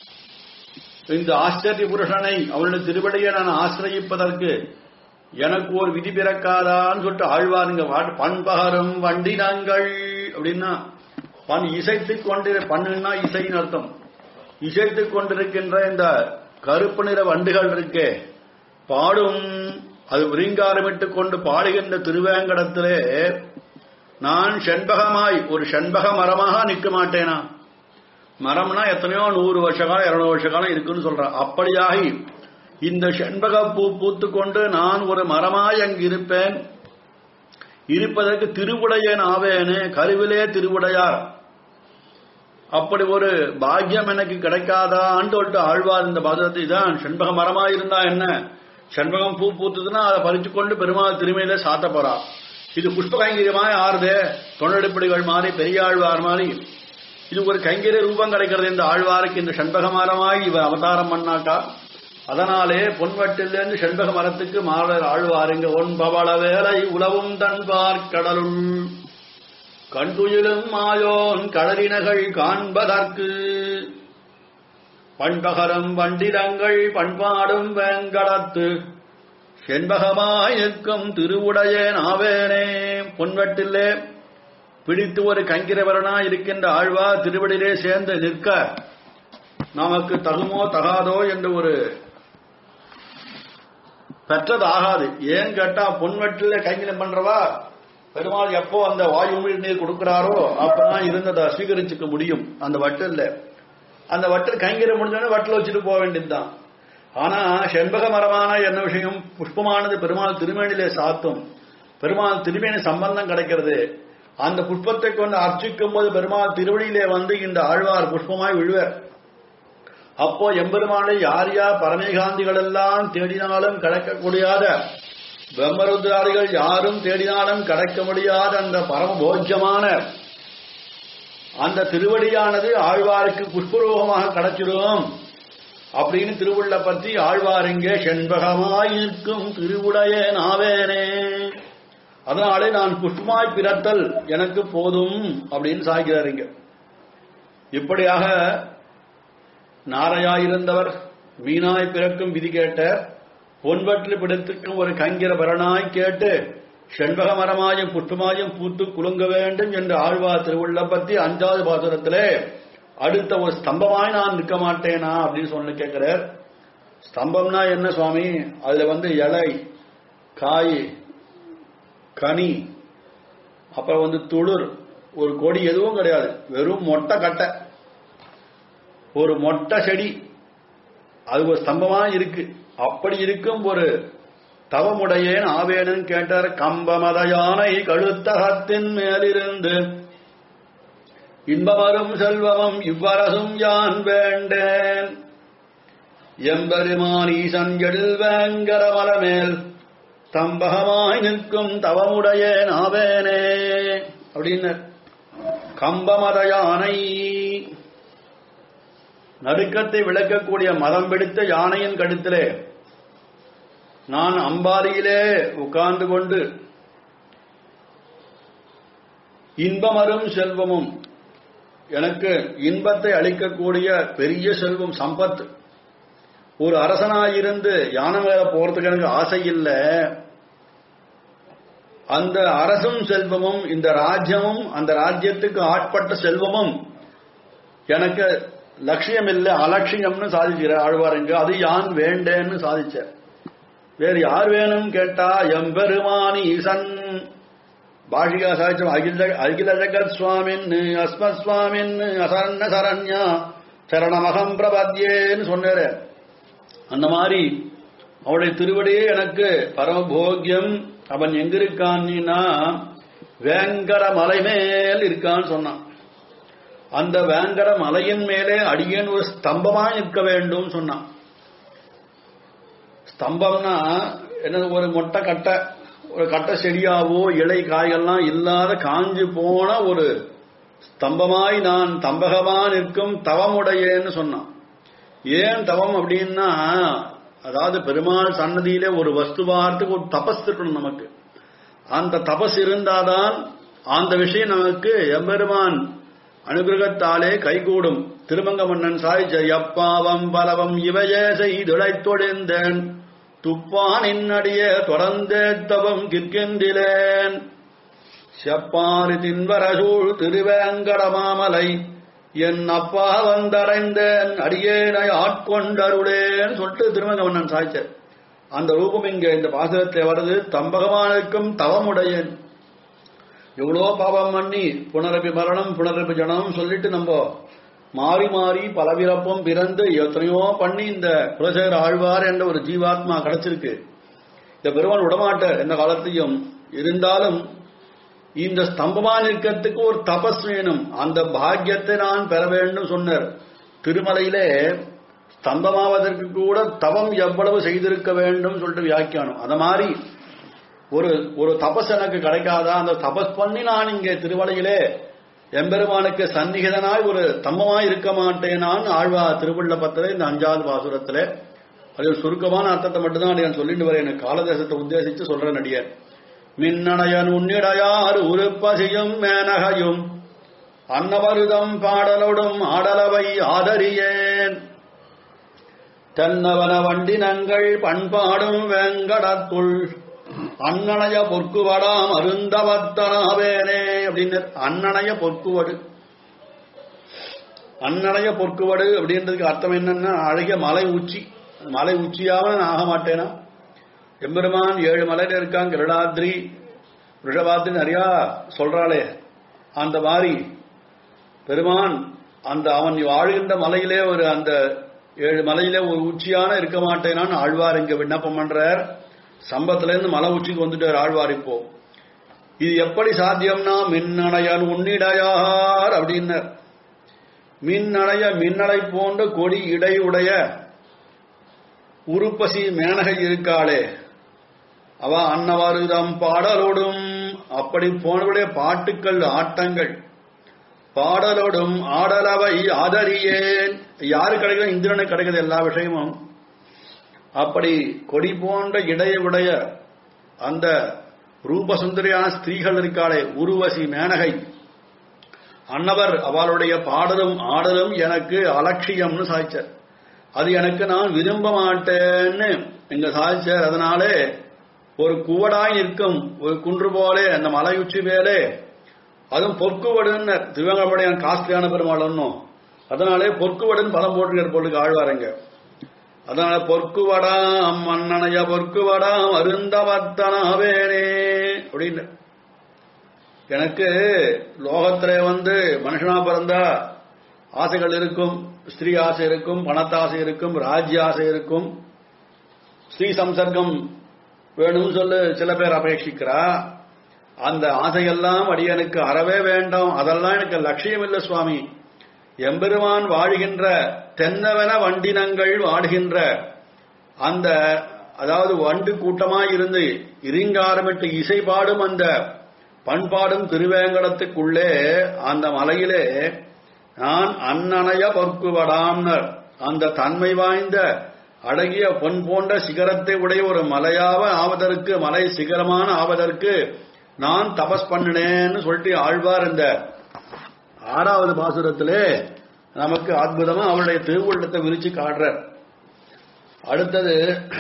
இந்த ஆச்சரிய புருஷனை அவனுடைய திருவடியை நான் ஆசிரயிப்பதற்கு எனக்கு ஒரு விதி பிறக்காதான்னு சொல்லிட்டு ஆழ்வாருங்க வாட்- பண்பகரும் வண்டினங்கள் அப்படின்னா பண் இசைத்துக் கொண்டு பண்ணுன்னா இசைன்னு அர்த்தம் இசைத்துக் கொண்டிருக்கின்ற இந்த கருப்பு நிற வண்டுகள் இருக்கே பாடும் அது விரிங்காரமிட்டுக் கொண்டு பாடுகின்ற திருவேங்கடத்திலே நான் செண்பகமாய் ஒரு செண்பக மரமாக நிற்க மாட்டேனா மரம்னா எத்தனையோ நூறு வருஷ காலம் இருநூறு வருஷ காலம் இருக்குன்னு சொல்றான் அப்படியாகி இந்த செண்பக பூ பூத்து கொண்டு நான் ஒரு மரமாய் அங்கு இருப்பேன் இருப்பதற்கு திருவுடையன் ஆவேனே கருவிலே திருவுடையார் அப்படி ஒரு பாக்கியம் எனக்கு கிடைக்காதான்னு சொல்லிட்டு ஆழ்வார் இந்த பாதத்தை தான் செண்பக மரமா இருந்தா என்ன செண்பகம் பூ பூத்துதுன்னா அதை பறிச்சு கொண்டு பெருமாள் திருமையில சாத்த போறா இது புஷ்ப கைங்கரியமாய் ஆறுதே தொண்டெடுப்படிகள் மாதிரி பெரியாழ்வார் மாதிரி இது ஒரு கைங்கரிய ரூபம் கிடைக்கிறது இந்த ஆழ்வாருக்கு இந்த செண்பக மரமாய் இவர் அவதாரம் பண்ணாக்கா அதனாலே பொன்வட்டிலிருந்து செண்பக மரத்துக்கு மாறர் ஆழ்வாருங்க ஒன் பவள வேலை உலவும் தன்பார் கடலுள் கண்டுயிலும் மாயோன் கடலினகள் காண்பதற்கு பண்பகரம் வண்டிரங்கள் பண்பாடும் வேங்கடத்து செண்பகமாய் நிற்கும் திருவுடைய நாவேனே பொன்வட்டிலே பிடித்து ஒரு கங்கிரவரனா இருக்கின்ற ஆழ்வா திருவடியிலே சேர்ந்து நிற்க நமக்கு தகுமோ தகாதோ என்று ஒரு பெற்றது ஆகாது ஏன் கேட்டா பொன்வெட்டில கைங்கலம் பண்றவா பெருமாள் எப்போ அந்த வாயு உமிழ் நீர் கொடுக்கிறாரோ அப்பதான் இருந்ததை சுவீகரிச்சுக்க முடியும் அந்த வட்டில் அந்த வட்டில் கைங்கரம் முடிஞ்சோடனே வட்டில் வச்சுட்டு போக வேண்டியதுதான் ஆனா செண்பக மரமான என்ன விஷயம் புஷ்பமானது பெருமாள் திருமேனிலே சாத்தும் பெருமாள் திருமேனி சம்பந்தம் கிடைக்கிறது அந்த புஷ்பத்தை கொண்டு அர்ச்சிக்கும் போது பெருமாள் திருவடியிலே வந்து இந்த ஆழ்வார் புஷ்பமாய் விழுவர் அப்போ எம்பெருமானை யார் யார் பரமேகாந்திகள் எல்லாம் தேடினாலும் கிடைக்கக்கூடியாத பிரம்மருத்ராதிகள் யாரும் தேடினாலும் கிடைக்க முடியாத அந்த பரம போஜமான அந்த திருவடியானது ஆழ்வாருக்கு புஷ்பரூபமாக கிடைச்சிடும் அப்படின்னு திருவுள்ள பற்றி ஆழ்வார் இங்கே செண்பகமாயிருக்கும் திருவுடைய நாவேனே அதனாலே நான் புஷ்பமாய் பிறத்தல் எனக்கு போதும் அப்படின்னு சாய்கிறார் இங்க இப்படியாக நாரையாயிருந்தவர் மீனாய் பிறக்கும் விதி கேட்ட பொன்வற்றில் பிடித்திருக்கும் ஒரு கங்கிர பரனாய் கேட்டு செண்பக மரமாயும் புஷ்பமாயும் பூத்து குலுங்க வேண்டும் என்று ஆழ்வார் திருவுள்ள பத்தி அஞ்சாவது பாசுரத்திலே அடுத்த ஒரு ஸ்தம்பமாய் நான் நிற்க மாட்டேனா அப்படின்னு சொல்லி கேட்கிறார் ஸ்தம்பம்னா என்ன சுவாமி அதுல வந்து இலை காய் கனி அப்புறம் வந்து துளிர் ஒரு கொடி எதுவும் கிடையாது வெறும் மொட்டை கட்டை ஒரு மொட்டை செடி அது ஒரு ஸ்தம்பமா இருக்கு அப்படி இருக்கும் ஒரு தவமுடையேன் ஆவேனன் கேட்டார் கம்பமத யானை கழுத்தகத்தின் மேலிருந்து இன்பமரும் செல்வமும் இவ்வரசும் யான் வேண்டேன் எம்பெருமான் ஈசன் எழில் வேங்கர மலமேல் தம்பகமாய் நிற்கும் தவமுடையேன் ஆவேனே அப்படின்னு கம்பமத யானை நடுக்கத்தை விளக்கக்கூடிய மதம் பிடித்த யானையின் கழுத்திலே நான் அம்பாரியிலே உட்கார்ந்து கொண்டு இன்பமரும் செல்வமும் எனக்கு இன்பத்தை அளிக்கக்கூடிய பெரிய செல்வம் சம்பத் ஒரு அரசனாயிருந்து யானை மேல போறதுக்கு எனக்கு ஆசை இல்லை அந்த அரசும் செல்வமும் இந்த ராஜ்யமும் அந்த ராஜ்யத்துக்கு ஆட்பட்ட செல்வமும் எனக்கு லட்சியம் இல்லை அலட்சியம்னு சாதிக்கிற ஆழ்வாருங்க அது யான் வேண்டேன்னு சாதிச்ச வேறு யார் வேணும் கேட்டா எம்பெருமானி ஈசன் பாஷிகா சாதிச்சம் அகில அகில ஜகத் சுவாமின் அஸ்மத் சுவாமின் அசரண சரண்யா சரணமகம் பிரபத்யேன்னு சொன்னாரு அந்த மாதிரி அவருடைய திருவடியே எனக்கு பரமபோக்கியம் அவன் எங்க இருக்கான்னா வேங்கர மலை மேல் இருக்கான்னு சொன்னான் அந்த வேங்கர மலையின் மேலே அடியேன் ஒரு ஸ்தம்பமா நிற்க வேண்டும் சொன்னான் ஸ்தம்பம்னா என்ன ஒரு மொட்டை கட்டை ஒரு கட்டை செடியாவோ இலை காய்கள்லாம் இல்லாத காஞ்சு போன ஒரு ஸ்தம்பமாய் நான் தம்பகமா நிற்கும் தவமுடையேன்னு சொன்னான் ஏன் தவம் அப்படின்னா அதாவது பெருமாள் சன்னதியிலே ஒரு வஸ்துவார்த்துக்கு ஒரு தபஸ் இருக்கணும் நமக்கு அந்த தபஸ் இருந்தாதான் அந்த விஷயம் நமக்கு எம்பெருமான் அனுகிரகத்தாலே கைகூடும் திருமங்க மன்னன் சாய்ச்ச எப்பாவம் பலவம் இவையே செய்துழைத்தொழிந்தேன் துப்பான் இன்னடிய தொடர்ந்தே தவம் கிற்கின்றிலேன் செப்பாரி தின்வரசூழ் திருவேங்கடமாமலை என் அப்பா வந்தடைந்தேன் அடியேனை ஆட்கொண்டருளேன்னு சொல்லிட்டு திருமங்கவண்ணன் சாய்ச்சார் அந்த ரூபம் இங்க இந்த பாசகத்தில் வருது தம்பகமானுக்கும் தவமுடையன் எவ்வளோ பாவம் பண்ணி புனரபி மரணம் புனரபி ஜனம் சொல்லிட்டு நம்ம மாறி மாறி பலவிரப்பம் பிறந்து எத்தனையோ பண்ணி இந்த குலசேகர ஆழ்வார் என்ற ஒரு ஜீவாத்மா கிடைச்சிருக்கு இந்த பெருமான் விடமாட்டார் எந்த காலத்தையும் இருந்தாலும் இந்த ஸ்தம்பமா நிற்கிறதுக்கு ஒரு தபஸ் வேணும் அந்த பாக்கியத்தை நான் பெற வேண்டும் சொன்னார் திருமலையிலே ஸ்தம்பமாவதற்கு கூட தவம் எவ்வளவு செய்திருக்க வேண்டும் சொல்லிட்டு வியாக்கியானம் அத மாதிரி ஒரு ஒரு தபஸ் எனக்கு கிடைக்காதா அந்த தபஸ் பண்ணி நான் இங்கே திருமலையிலே எம்பெருமானுக்கு சந்நிகிதனாய் ஒரு தம்மமாய் இருக்க மாட்டேனான்னு ஆழ்வா திருவள்ள பத்திர இந்த அஞ்சாவது பாசுரத்துல அது ஒரு சுருக்கமான அர்த்தத்தை மட்டும்தான் நான் சொல்லிட்டு வரேன் எனக்கு காலதேசத்தை உத்தேசிச்சு சொல்றேன் நடிகர் மின்னணையன் உன்னிடையார் உருப்பசியும் மேனகையும் அன்னவருதம் பாடலோடும் ஆடலவை ஆதரியேன் தென்னவன வண்டினங்கள் பண்பாடும் வேங்கடத்துள் அன்னணைய பொற்குவடாம் அருந்தவத்தனாவேனே அப்படின்னு அன்னணைய பொற்குவடு அன்னணைய பொற்குவடு அப்படின்றதுக்கு அர்த்தம் என்னன்னா அழகிய மலை உச்சி மலை உச்சியாம நான் ஆக மாட்டேனா எம்பெருமான் ஏழு மலையில இருக்கான் கிருடாத்ரி ரிஷபாத்ரி நிறையா சொல்றாளே அந்த மாதிரி பெருமான் அந்த அவன் வாழ்கின்ற மலையிலே ஒரு அந்த ஏழு மலையிலே ஒரு உச்சியான இருக்க மாட்டேனான்னு ஆழ்வார் இங்க விண்ணப்பம் பண்றார் சம்பத்துல இருந்து மலை உச்சிக்கு வந்துட்டார் ஆழ்வார் இப்போ இது எப்படி சாத்தியம்னா மின்னணையன் உன்னிடையார் அப்படின்னர் மின்னணைய மின்னடை போன்ற கொடி இடையுடைய உருப்பசி மேனகை இருக்காளே அவ அன்னவாறுதம் பாடலோடும் அப்படி போனவுடைய பாட்டுக்கள் ஆட்டங்கள் பாடலோடும் ஆடலவை ஆதரியேன் யாரு கிடைக்கும் இந்திரனுக்கு கிடைக்கிறது எல்லா விஷயமும் அப்படி கொடி போன்ற இடையுடைய அந்த ரூபசுந்தரியான ஸ்திரீகள் இருக்காளே உருவசி மேனகை அன்னவர் அவளுடைய பாடலும் ஆடலும் எனக்கு அலட்சியம்னு சாய்ச்சார் அது எனக்கு நான் விரும்ப மாட்டேன்னு இங்க சாதிச்சார் அதனாலே ஒரு குவடாய் நிற்கும் ஒரு குன்று போலே அந்த மலை உச்சி மேலே அதுவும் பொற்குவடுன்னு திருவங்கப்படையான் காஸ்ட்லியான பெருமாள் ஒன்னும் அதனாலே பொற்குவடுன்னு பலம் போட்டுக்கிற பொருளுக்கு ஆழ்வாருங்க அதனால பொற்குவடாம் மன்னனைய பொற்குவடாம் அருந்தவத்தனாவேனே அப்படின்னு எனக்கு லோகத்திலே வந்து மனுஷனா பிறந்தா ஆசைகள் இருக்கும் ஸ்திரீ ஆசை இருக்கும் பணத்தாசை இருக்கும் ராஜ்ய ஆசை இருக்கும் ஸ்ரீ சம்சர்க்கம் வேணும்னு சொல்லு சில பேர் அபேட்சிக்கிறா அந்த ஆசையெல்லாம் அடியனுக்கு அறவே வேண்டாம் அதெல்லாம் எனக்கு லட்சியம் இல்லை சுவாமி எம்பெருமான் வாழ்கின்ற தென்னவன வண்டினங்கள் வாடுகின்ற அந்த அதாவது வண்டு கூட்டமாய் இருந்து இரிங்காரமிட்டு இசை பாடும் அந்த பண்பாடும் திருவேங்கடத்துக்குள்ளே அந்த மலையிலே நான் அன்னணைய பொற்குவடாம்னர் அந்த தன்மை வாய்ந்த அழகிய பொன் போன்ற சிகரத்தை உடைய ஒரு மலையாவ ஆவதற்கு மலை சிகரமான ஆவதற்கு நான் தபஸ் பண்ணினேன்னு சொல்லிட்டு ஆழ்வார் இந்த ஆறாவது பாசுரத்திலே நமக்கு அற்புதமா அவருடைய திருவுள்ளத்தை விரிச்சு காட்டுறார் அடுத்தது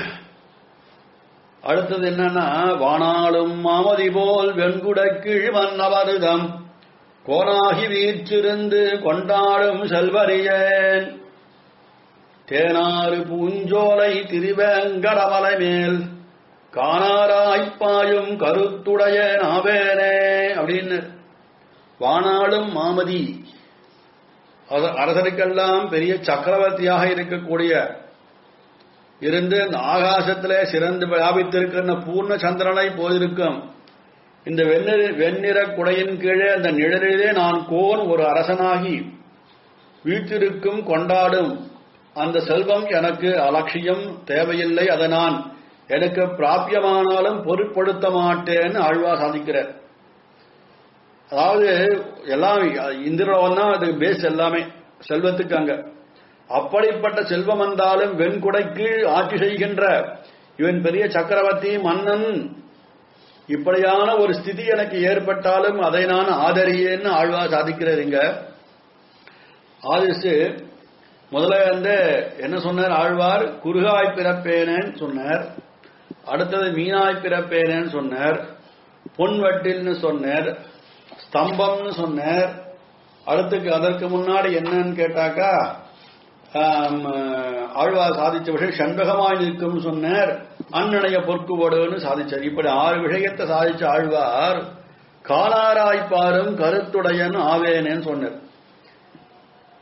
அடுத்தது என்னன்னா வானாளும் மாமதி போல் வெண்குட கீழ் மன்னவருதம் கோனாகி வீற்றிருந்து கொண்டாடும் செல்வரியேன் தேனாறு பூஞ்சோலை திருவேங்கடமலை மேல் காணாராய்ப்பாயும் கருத்துடைய நாவேனே அப்படின்னு வானாளும் மாமதி அரசருக்கெல்லாம் பெரிய சக்கரவர்த்தியாக இருக்கக்கூடிய இருந்து இந்த ஆகாசத்திலே சிறந்து வியாபித்திருக்கிற பூர்ண சந்திரனை போயிருக்கும் இந்த வெண்ணிற வெண்ணிற குடையின் கீழே அந்த நிழலிலே நான் கோன் ஒரு அரசனாகி வீட்டிற்கும் கொண்டாடும் அந்த செல்வம் எனக்கு அலட்சியம் தேவையில்லை அதை நான் எனக்கு பிராபியமானாலும் பொருட்படுத்த மாட்டேன்னு ஆழ்வா சாதிக்கிறார் அதாவது எல்லாம் இந்திரவன் தான் அது பேஸ் எல்லாமே செல்வத்துக்கு அங்க அப்படிப்பட்ட செல்வம் வந்தாலும் வெண்குடை கீழ் ஆட்சி செய்கின்ற இவன் பெரிய சக்கரவர்த்தி மன்னன் இப்படியான ஒரு ஸ்திதி எனக்கு ஏற்பட்டாலும் அதை நான் ஆதரியேன்னு ஆழ்வா சாதிக்கிறார் இங்க ஆதிச்சு முதல்ல வந்து என்ன சொன்னார் ஆழ்வார் குறுகாய் பிறப்பேனேன்னு சொன்னார் அடுத்தது மீனாய் பிறப்பேனேன்னு சொன்னார் பொன்வட்டில்னு சொன்னார் ஸ்தம்பம்னு சொன்னார் அடுத்துக்கு அதற்கு முன்னாடி என்னன்னு கேட்டாக்கா ஆழ்வார் சாதிச்ச விஷயம் செண்பகமாய் நிற்கும் சொன்னார் அண்ணனைய பொற்குவோடுன்னு சாதிச்சார் இப்படி ஆறு விஷயத்தை சாதிச்ச ஆழ்வார் காலாராய்ப்பாரும் கருத்துடையன் ஆவேனேன்னு சொன்னார்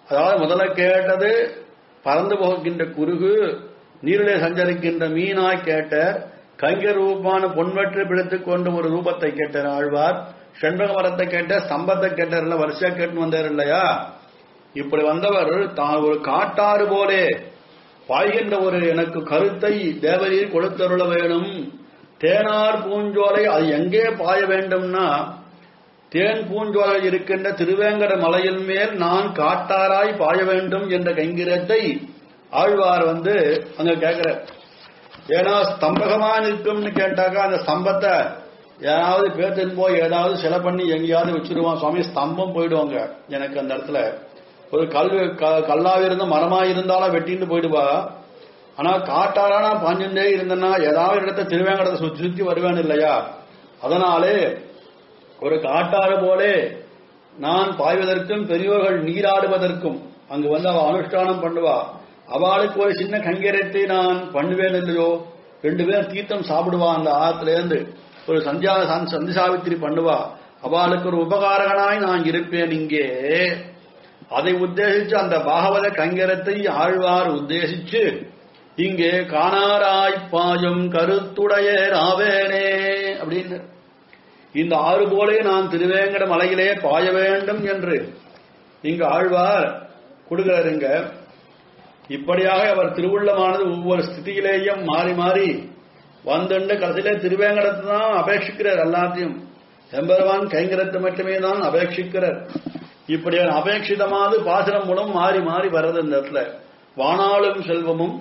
அதாவது முதல்ல கேட்டது பறந்து போகின்ற குருகு நீரிலே சஞ்சரிக்கின்ற மீனாய் கேட்டார் கங்க ரூபான பொன்வற்றை பிடித்துக் கொண்டு ஒரு ரூபத்தை கேட்டார் ஆழ்வார் செண்பக மரத்தை கேட்டார் ஸ்தம்பத்தை கேட்டார் இல்ல வரிசையா கேட்டு வந்தார் இல்லையா இப்படி வந்தவர் தான் ஒரு காட்டாறு போலே பாய்கின்ற ஒரு எனக்கு கருத்தை தேவரீர் கொடுத்தருள வேணும் தேனார் பூஞ்சோலை அது எங்கே பாய வேண்டும்னா தேன் பூஞ்சோலை இருக்கின்ற திருவேங்கட மலையின் மேல் நான் காட்டாராய் பாய வேண்டும் என்ற கைங்கிரத்தை ஆழ்வார் வந்து அங்க கேட்கிற ஏன்னா ஸ்தம்பகமா நிற்கும்னு கேட்டாக்கா அந்த ஸ்தம்பத்தை ஏதாவது பேத்துன்னு போய் ஏதாவது சிலை பண்ணி எங்கேயாவது வச்சிருவான் சுவாமி ஸ்தம்பம் போயிடுவாங்க எனக்கு அந்த இடத்துல ஒரு கல் க- கல்லாக இருந்த மரமா இருந்தாலும் வெட்டின்னு போயிடுவா ஆனா காட்டாரானா பாஞ்சுட்டே இருந்தேன்னா ஏதாவது இடத்த திருவேங்கடத்தை சுத்தி சுத்தி வருவேன் இல்லையா அதனாலே ஒரு காட்டாறு போலே நான் பாய்வதற்கும் பெரியோர்கள் நீராடுவதற்கும் அங்கு வந்து அவ அனுஷ்டானம் பண்ணுவா அவளுக்கு ஒரு சின்ன கங்கரத்தை நான் பண்ணுவேன் இல்லையோ ரெண்டு பேரும் தீர்த்தம் சாப்பிடுவா அந்த ஆத்துல இருந்து ஒரு சந்தியா சந்- சந்தி சாவித்திரி பண்ணுவா அவளுக்கு ஒரு உபகாரகனாய் நான் இருப்பேன் இங்கே அதை உத்தேசிச்சு அந்த பாகவத கங்கரத்தை ஆழ்வார் உத்தேசிச்சு இங்கே காணாராய் பாயும் கருத்துடைய ராவேனே அப்படின்னு இந்த ஆறு போலே நான் திருவேங்கட மலையிலே பாய வேண்டும் என்று இங்கு ஆழ்வார் கொடுக்கிறாருங்க இப்படியாக அவர் திருவுள்ளமானது ஒவ்வொரு ஸ்திதியிலேயும் மாறி மாறி வந்துண்டு கடைசியிலே திருவேங்கடத்தை தான் அபேட்சிக்கிறார் எல்லாத்தையும் எம்பெருமான் கைங்கரத்தை மட்டுமே தான் அபேட்சிக்கிறார் இப்படியான அபேட்சிதமானது பாசனம் மூலம் மாறி மாறி வர்றது இந்த இடத்துல வானாளும் செல்வமும்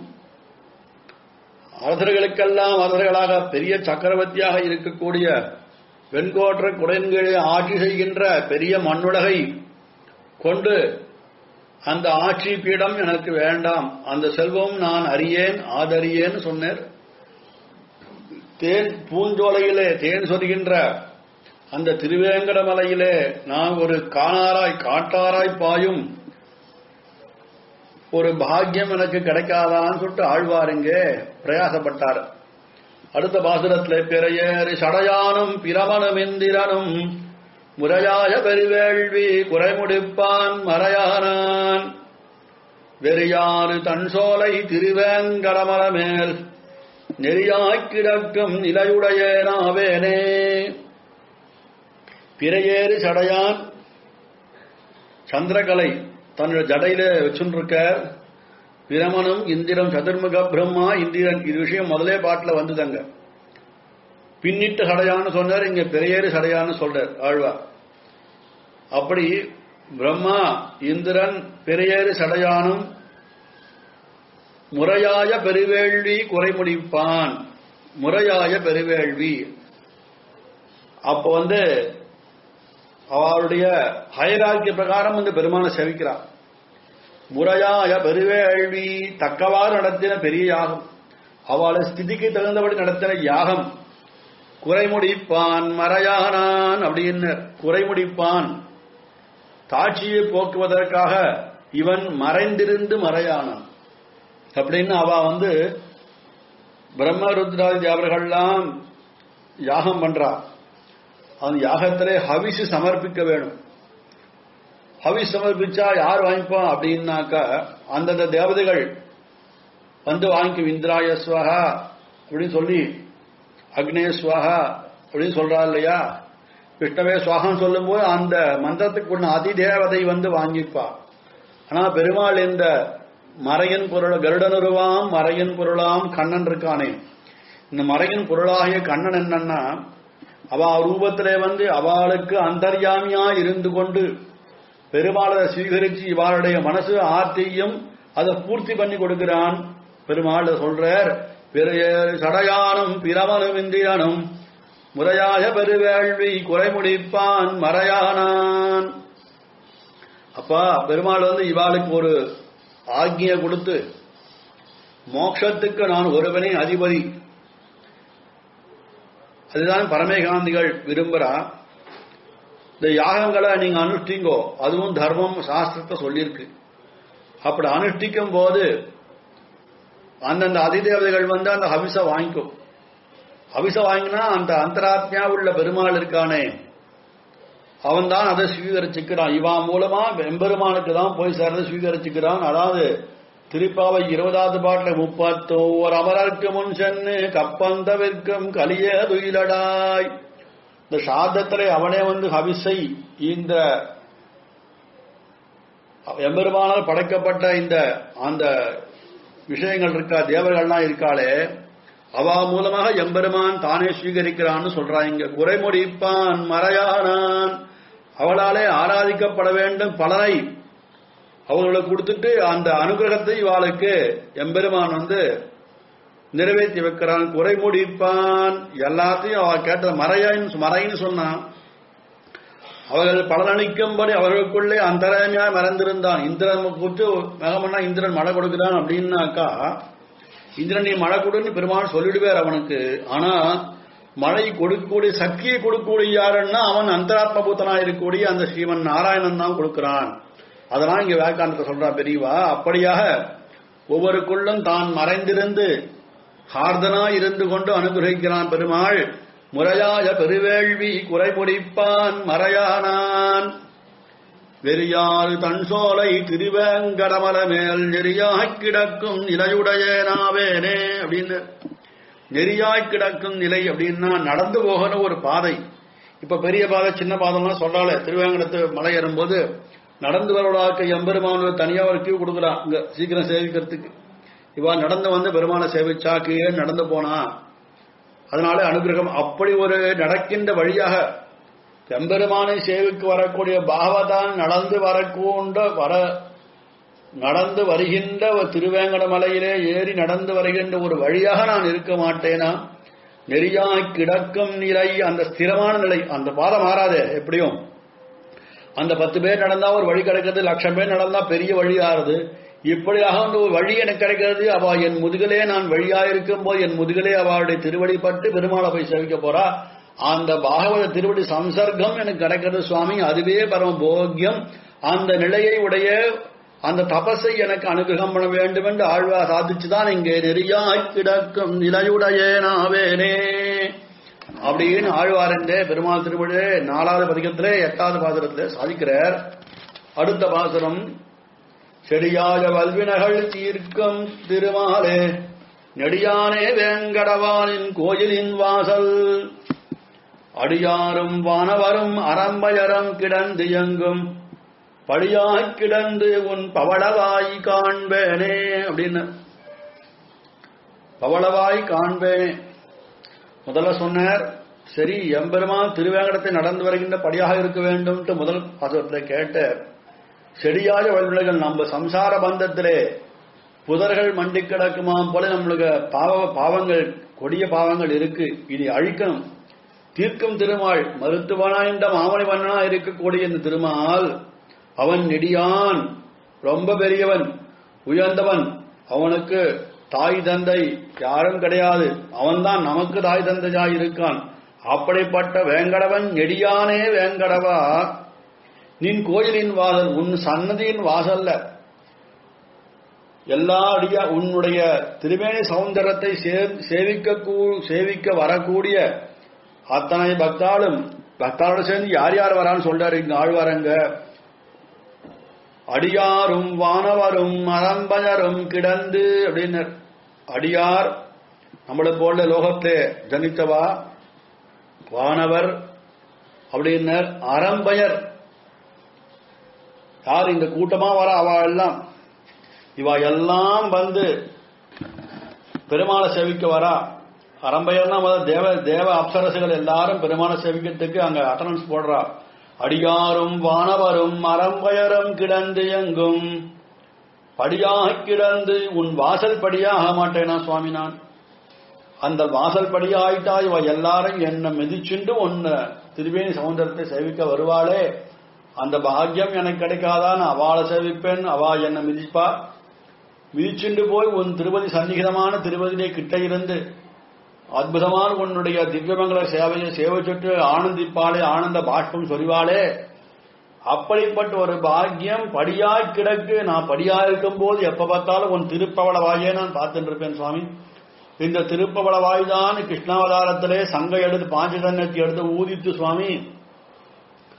அரசர்களுக்கெல்லாம் அரசர்களாக பெரிய சக்கரவர்த்தியாக இருக்கக்கூடிய வெண்கோற்ற குடைன்களை ஆட்சி செய்கின்ற பெரிய மண்ணுலகை கொண்டு அந்த ஆட்சி பீடம் எனக்கு வேண்டாம் அந்த செல்வம் நான் அறியேன் ஆதறியேன்னு சொன்னார் தேன் பூஞ்சோலையிலே தேன் சொருகின்ற அந்த திருவேங்கட மலையிலே நான் ஒரு காணாராய் காட்டாராய் பாயும் ஒரு பாக்கியம் எனக்கு கிடைக்காதான்னு சொல்லிட்டு ஆழ்வாருங்க பிரயாசப்பட்டார் அடுத்த பாசுரத்திலே பிறையேறு சடையானும் பிரமணம் இந்திரனும் முறையாய பெருவேள்வி குறைமுடிப்பான் மறையானான் வெறியாறு தன் சோலை திருவேங்கடமலமேல் நெறியாய்க் கிடக்கும் நிலையுடைய நாவேனே பிறையேறு சடையான் சந்திரகலை தன்னுடைய ஜடையில வச்சுருக்கார் பிரமணம் இந்திரம் சதுர்முக பிரம்மா இந்திரன் இது விஷயம் முதலே பாட்டுல வந்துதங்க பின்னிட்டு சடையான்னு சொன்னார் இங்க பெரியேறு சடையான்னு சொல்றார் ஆழ்வா அப்படி பிரம்மா இந்திரன் பெரியேறு சடையானும் முறையாய பெருவேள்வி குறைமுடிப்பான் முறையாய பெருவேள்வி அப்போ வந்து அவளுடைய ஹயராக்கிய பிரகாரம் இந்த பெருமானை செவிக்கிறார் முறையாய பெருவேள்வி தக்கவாறு நடத்தின பெரிய யாகம் அவளை ஸ்திதிக்கு தகுந்தபடி நடத்தின யாகம் குறைமுடிப்பான் மறையானான் அப்படின்னு குறைமுடிப்பான் தாட்சியை போக்குவதற்காக இவன் மறைந்திருந்து மறையானான் அப்படின்னு அவ வந்து பிரம்மருத்ராதி அவர்கள்லாம் யாகம் பண்றா அந்த யாகத்திலே ஹவிசு சமர்ப்பிக்க வேணும் ஹவிஸ் சமர்ப்பிச்சா யார் வாங்கிப்போம் அப்படின்னாக்கா அந்தந்த தேவதைகள் வந்து வாங்கிக்கும் இந்திராய ஸ்வஹா அப்படின்னு சொல்லி அக்னே ஸ்வஹா அப்படின்னு சொல்றா இல்லையா விஷ்ணவே சுவாகம் சொல்லும்போது அந்த மந்திரத்துக்கு உள்ள அதிதேவதை வந்து வாங்கிப்பா ஆனா பெருமாள் இந்த மறையின் பொருள் கருடனுருவாம் மறையின் பொருளாம் கண்ணன் இருக்கானே இந்த மறையின் பொருளாகிய கண்ணன் என்னன்னா அவ ரூபத்திலே வந்து அவளுக்கு அந்தர்யாமியா இருந்து கொண்டு பெருமாளை ஸ்வீகரிச்சு இவளுடைய மனசு ஆர்த்தியும் அதை பூர்த்தி பண்ணி கொடுக்கிறான் பெருமாள் சொல்றார் பெரிய சடையானும் பிரமனும் இந்திரனும் முறையாய பெருவேள்வி குறைமுடிப்பான் மறையானான் அப்பா பெருமாள் வந்து இவாளுக்கு ஒரு ஆக்ஞிய கொடுத்து மோட்சத்துக்கு நான் ஒருவனே அதிபதி அதுதான் பரமேகாந்திகள் விரும்புறா இந்த யாகங்களை நீங்க அனுஷ்டிங்கோ அதுவும் தர்மம் சாஸ்திரத்தை சொல்லியிருக்கு அப்படி அனுஷ்டிக்கும் போது அந்தந்த அதிதேவதைகள் வந்து அந்த ஹவிச வாங்கிக்கும் ஹவிச வாங்கினா அந்த அந்தராத்மியா உள்ள பெருமாள் இருக்கானே அவன் தான் அதை சுவீகரிச்சுக்கிறான் இவா மூலமா எம்பெருமானுக்கு தான் போய் சேர்ந்து சுவீகரிச்சுக்கிறான் அதாவது திருப்பாவை இருபதாவது பாட்டுல முப்பத்தோர் அமரர்க்கு முன் சென்னு கப்பந்தவிற்கும் கலிய துயிலடாய் இந்த சாதத்திலே அவனே வந்து ஹவிசை இந்த எம்பெருமானால் படைக்கப்பட்ட இந்த அந்த விஷயங்கள் இருக்கா தேவர்கள்லாம் இருக்காளே அவா மூலமாக எம்பெருமான் தானே ஸ்வீகரிக்கிறான்னு சொல்றாங்க குறைமுடிப்பான் மறையானான் அவளாலே ஆராதிக்கப்பட வேண்டும் பலனை அவர்களுக்கு கொடுத்துட்டு அந்த அனுகிரகத்தை இவாளுக்கு எம்பெருமான் வந்து நிறைவேற்றி வைக்கிறான் குறைமுடிப்பான் எல்லாத்தையும் அவ கேட்ட மறையான்னு மறைன்னு சொன்னான் அவர்கள் பலனளிக்கும்படி அவர்களுக்குள்ளே அந்தரமையா மறந்திருந்தான் இந்திரன் கூட்டு மேகமன்னா இந்திரன் மழை கொடுக்கிறான் அப்படின்னாக்கா இந்திரன் நீ மழை கொடுன்னு பெருமாள் சொல்லிடுவார் அவனுக்கு ஆனா மழை கொடுக்கக்கூடிய சக்தியை கொடுக்கக்கூடிய யாருன்னா அவன் அந்தராத்ம பூத்தனா இருக்கக்கூடிய அந்த ஸ்ரீமன் நாராயணன் தான் கொடுக்கிறான் அதெல்லாம் இங்க வேக்காந்தத்தை சொல்றான் பெரியவா அப்படியாக ஒவ்வொருக்குள்ளும் தான் மறைந்திருந்து ஹார்தனா இருந்து கொண்டு அனுகிரகிக்கிறான் பெருமாள் முறையாய பெருவேள்வி குறைமுடிப்பான் மறையானான் வெறியாறு தன் சோலை திருவேங்கடமல மேல் நெறியாய்க் கிடக்கும் நிலையுடையனாவேனே அப்படின்னு நெறியாய்க் கிடக்கும் நிலை அப்படின்னா நடந்து போகிற ஒரு பாதை இப்ப பெரிய பாதை சின்ன பாதைலாம் சொல்றாளே திருவேங்கடத்து மலை ஏறும்போது நடந்து வரவளாக்க எம்பெருமான் தனியா ஒரு கியூ கொடுக்குறான் இங்க சீக்கிரம் சேவிக்கிறதுக்கு இவா நடந்து வந்து பெருமானை சேவிச்சா கீழே நடந்து போனா அதனால அனுகிரகம் அப்படி ஒரு நடக்கின்ற வழியாக எம்பெருமானை சேவிக்கு வரக்கூடிய பாகவதான் நடந்து வரக்கூண்ட வர நடந்து வருகின்ற ஒரு திருவேங்கட மலையிலே ஏறி நடந்து வருகின்ற ஒரு வழியாக நான் இருக்க மாட்டேனா நெறியாய் கிடக்கும் நிலை அந்த ஸ்திரமான நிலை அந்த பாதம் மாறாதே எப்படியும் அந்த பத்து பேர் நடந்தா ஒரு வழி கிடைக்கிறது லட்சம் பேர் நடந்தா பெரிய வழி ஆறுது இப்படியாக வந்து ஒரு வழி எனக்கு கிடைக்கிறது அவ என் முதுகலே நான் வழியா இருக்கும் போது என் முதுகலே அவளுடைய திருவடி பட்டு பெருமாளை போய் சேவிக்க போறா அந்த பாகவத திருவடி சம்சர்க்கம் எனக்கு கிடைக்கிறது சுவாமி அதுவே பரம போக்கியம் அந்த நிலையை உடைய அந்த தபஸை எனக்கு அனுகிரகம் பண்ண வேண்டும் என்று ஆழ்வா சாதிச்சுதான் இங்கே நெறியாய் கிடக்கும் நிலையுடையேனாவேனே அப்படின்னு ஆழ்வாரண்டே பெருமாள் திருவடியே நாலாவது பதிகத்திலே எட்டாவது பாசுரத்திலே சாதிக்கிறார் அடுத்த பாசுரம் செடியாய வல்வினகள் தீர்க்கும் திருமாலே நெடியானே வேங்கடவானின் கோயிலின் வாசல் அடியாரும் வானவரும் அரம்பயரம் கிடந்து எங்கும் படியாய் கிடந்து உன் பவளவாய் காண்பேனே அப்படின்னு பவளவாய் காண்பேனே முதல்ல சொன்னார் சரி எம்பெருமான் திருவேங்கடத்தை நடந்து வருகின்ற படியாக இருக்க வேண்டும் முதல் பாசுரத்தில் கேட்ட செடியாய வல்வினைகள் நம்ம சம்சார பந்தத்திலே புதர்கள் மண்டி கிடக்குமாம் போல நம்மளுக்கு பாவ பாவங்கள் கொடிய பாவங்கள் இருக்கு இனி அழிக்கணும் தீர்க்கும் திருமால் மருத்துவனா என்ற மாமணி வண்ணனா இருக்கக்கூடிய இந்த திருமால் அவன் நெடியான் ரொம்ப பெரியவன் உயர்ந்தவன் அவனுக்கு தாய் தந்தை யாரும் கிடையாது அவன்தான் நமக்கு தாய் தந்தையாய் இருக்கான் அப்படிப்பட்ட வேங்கடவன் நெடியானே வேங்கடவா நின் கோயிலின் வாசல் உன் சன்னதியின் வாசல்ல எல்லா அடியா உன்னுடைய திருமேனி சௌந்தரத்தை சேவிக்க சேவிக்க வரக்கூடிய அத்தனை பக்தாளும் பக்தாளோட சேர்ந்து யார் யார் வரான்னு சொல்றாரு இங்க ஆழ்வாரங்க அடியாரும் வானவரும் மரம்பயரும் கிடந்து அப்படின்னு அடியார் நம்மளை போல லோகத்திலே ஜனித்தவா வானவர் அப்படின்னர் அறம்பயர் யார் இந்த கூட்டமா வர அவ எல்லாம் இவ எல்லாம் வந்து பெருமாளை சேவிக்க வரா அரம்பையர்னா முதல்ல தேவ தேவ அப்சரசுகள் எல்லாரும் பெருமாளை சேவிக்கிறதுக்கு அங்க அட்டனன்ஸ் போடுறா அடியாரும் வானவரும் அரம்பயரும் கிடந்து எங்கும் படியாக கிடந்து உன் வாசல் படியாக மாட்டேனா சுவாமி நான் அந்த வாசல் படியா ஆயிட்டா இவ எல்லாரும் என்ன மிதிச்சுண்டு உன்ன திருவேணி சமுதிரத்தை சேவிக்க வருவாளே அந்த பாக்கியம் எனக்கு கிடைக்காதான் அவளை சேவிப்பேன் அவா என்ன மிதிப்பா மிதிச்சுண்டு போய் உன் திருப்பதி சந்நிகிதமான திருப்பதியிலே கிட்ட இருந்து அற்புதமான உன்னுடைய திவ்யமங்கல சேவையை சேவை சுற்று ஆனந்திப்பாளே ஆனந்த பாஷ்பம் சொல்வாளே அப்படிப்பட்ட ஒரு பாக்கியம் படியாய் கிடக்கு நான் படியா இருக்கும் போது எப்ப பார்த்தாலும் உன் திருப்பவள வாயே நான் பார்த்துட்டு இருப்பேன் சுவாமி இந்த திருப்பவள வாய் தான் கிருஷ்ணாவதாரத்திலே சங்க எடுத்து பாஞ்சதன்னத்தை எடுத்து ஊதித்து சுவாமி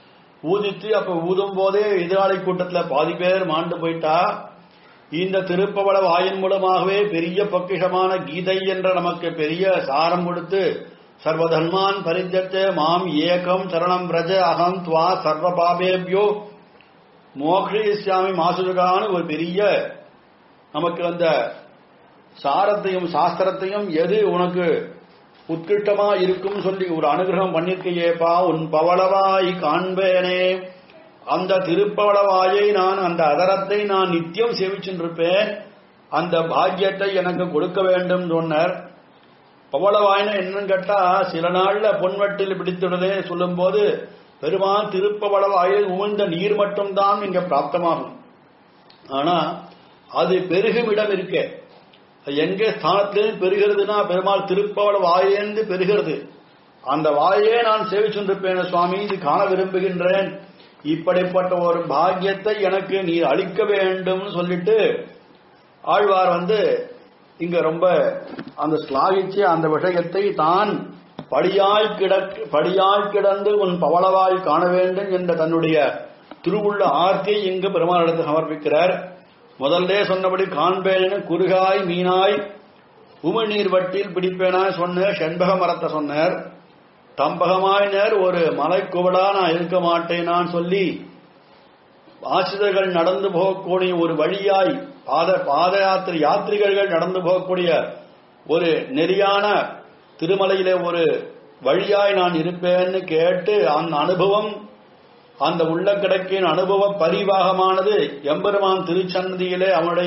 ஊதித்து அப்ப ஊதும் போதே எதிராளி கூட்டத்துல பாதி பேர் மாண்டு போயிட்டா இந்த திருப்பவள வாயின் மூலமாகவே பெரிய பொக்கிஷமான கீதை என்ற நமக்கு பெரிய சாரம் கொடுத்து சர்வதன்மான் பரிஜத்தே மாம் ஏகம் சரணம் பிரஜ அகம் துவா சர்வ பாபேபியோ மோக்ஷயிஸ்யாமி மாசுகான்னு ஒரு பெரிய நமக்கு அந்த சாரத்தையும் சாஸ்திரத்தையும் எது உனக்கு உத்கிருஷ்டமா இருக்கும் சொல்லி ஒரு அனுகிரகம் பண்ணிருக்கையேப்பா உன் பவளவாய் காண்பேனே அந்த திருப்பவளவாயை நான் அந்த அதரத்தை நான் நித்தியம் சேவிச்சுருப்பேன் அந்த பாக்கியத்தை எனக்கு கொடுக்க வேண்டும் சொன்னார் பவளவாயினா என்னன்னு கேட்டா சில நாள்ல பொன்வட்டில் பிடித்துடனே சொல்லும் போது பெருமான் திருப்பவளவாயில் உமிழ்ந்த நீர் மட்டும்தான் இங்க பிராப்தமாகும் ஆனா அது பெருகும் இடம் இருக்கே அது எங்கே ஸ்தானத்திலிருந்து பெறுகிறதுனா பெருமாள் திருப்பவள வாயேந்து பெறுகிறது அந்த வாயே நான் சேவிச்சுருப்பேன் சுவாமி இது காண விரும்புகின்றேன் இப்படிப்பட்ட ஒரு பாக்கியத்தை எனக்கு நீ அளிக்க வேண்டும் சொல்லிட்டு ஆழ்வார் வந்து இங்க ரொம்ப அந்த ஸ்லாகிச்சு அந்த விஷயத்தை தான் படியாய் கிடக்கு படியாய் கிடந்து உன் பவளவாய் காண வேண்டும் என்ற தன்னுடைய திருவுள்ள ஆர்த்தியை இங்கு பெருமாளிடத்தில் சமர்ப்பிக்கிறார் முதல்ல சொன்னபடி காண்பேன்னு குறுகாய் மீனாய் உமிழ்நீர் வட்டில் பிடிப்பேனாய் சொன்ன செண்பக மரத்தை சொன்னார் தம்பகமாய் நேர் ஒரு மலைக்குவடா நான் இருக்க மாட்டேனான்னு சொல்லி ஆசிரியர்கள் நடந்து போகக்கூடிய ஒரு வழியாய் பாத பாத யாத்திரை யாத்திரிகர்கள் நடந்து போகக்கூடிய ஒரு நெறியான திருமலையிலே ஒரு வழியாய் நான் இருப்பேன்னு கேட்டு அந்த அனுபவம் அந்த உள்ள கிடக்கின் அனுபவ பரிவாகமானது எம்பெருமான் திருச்சன்னதியிலே அவனுடைய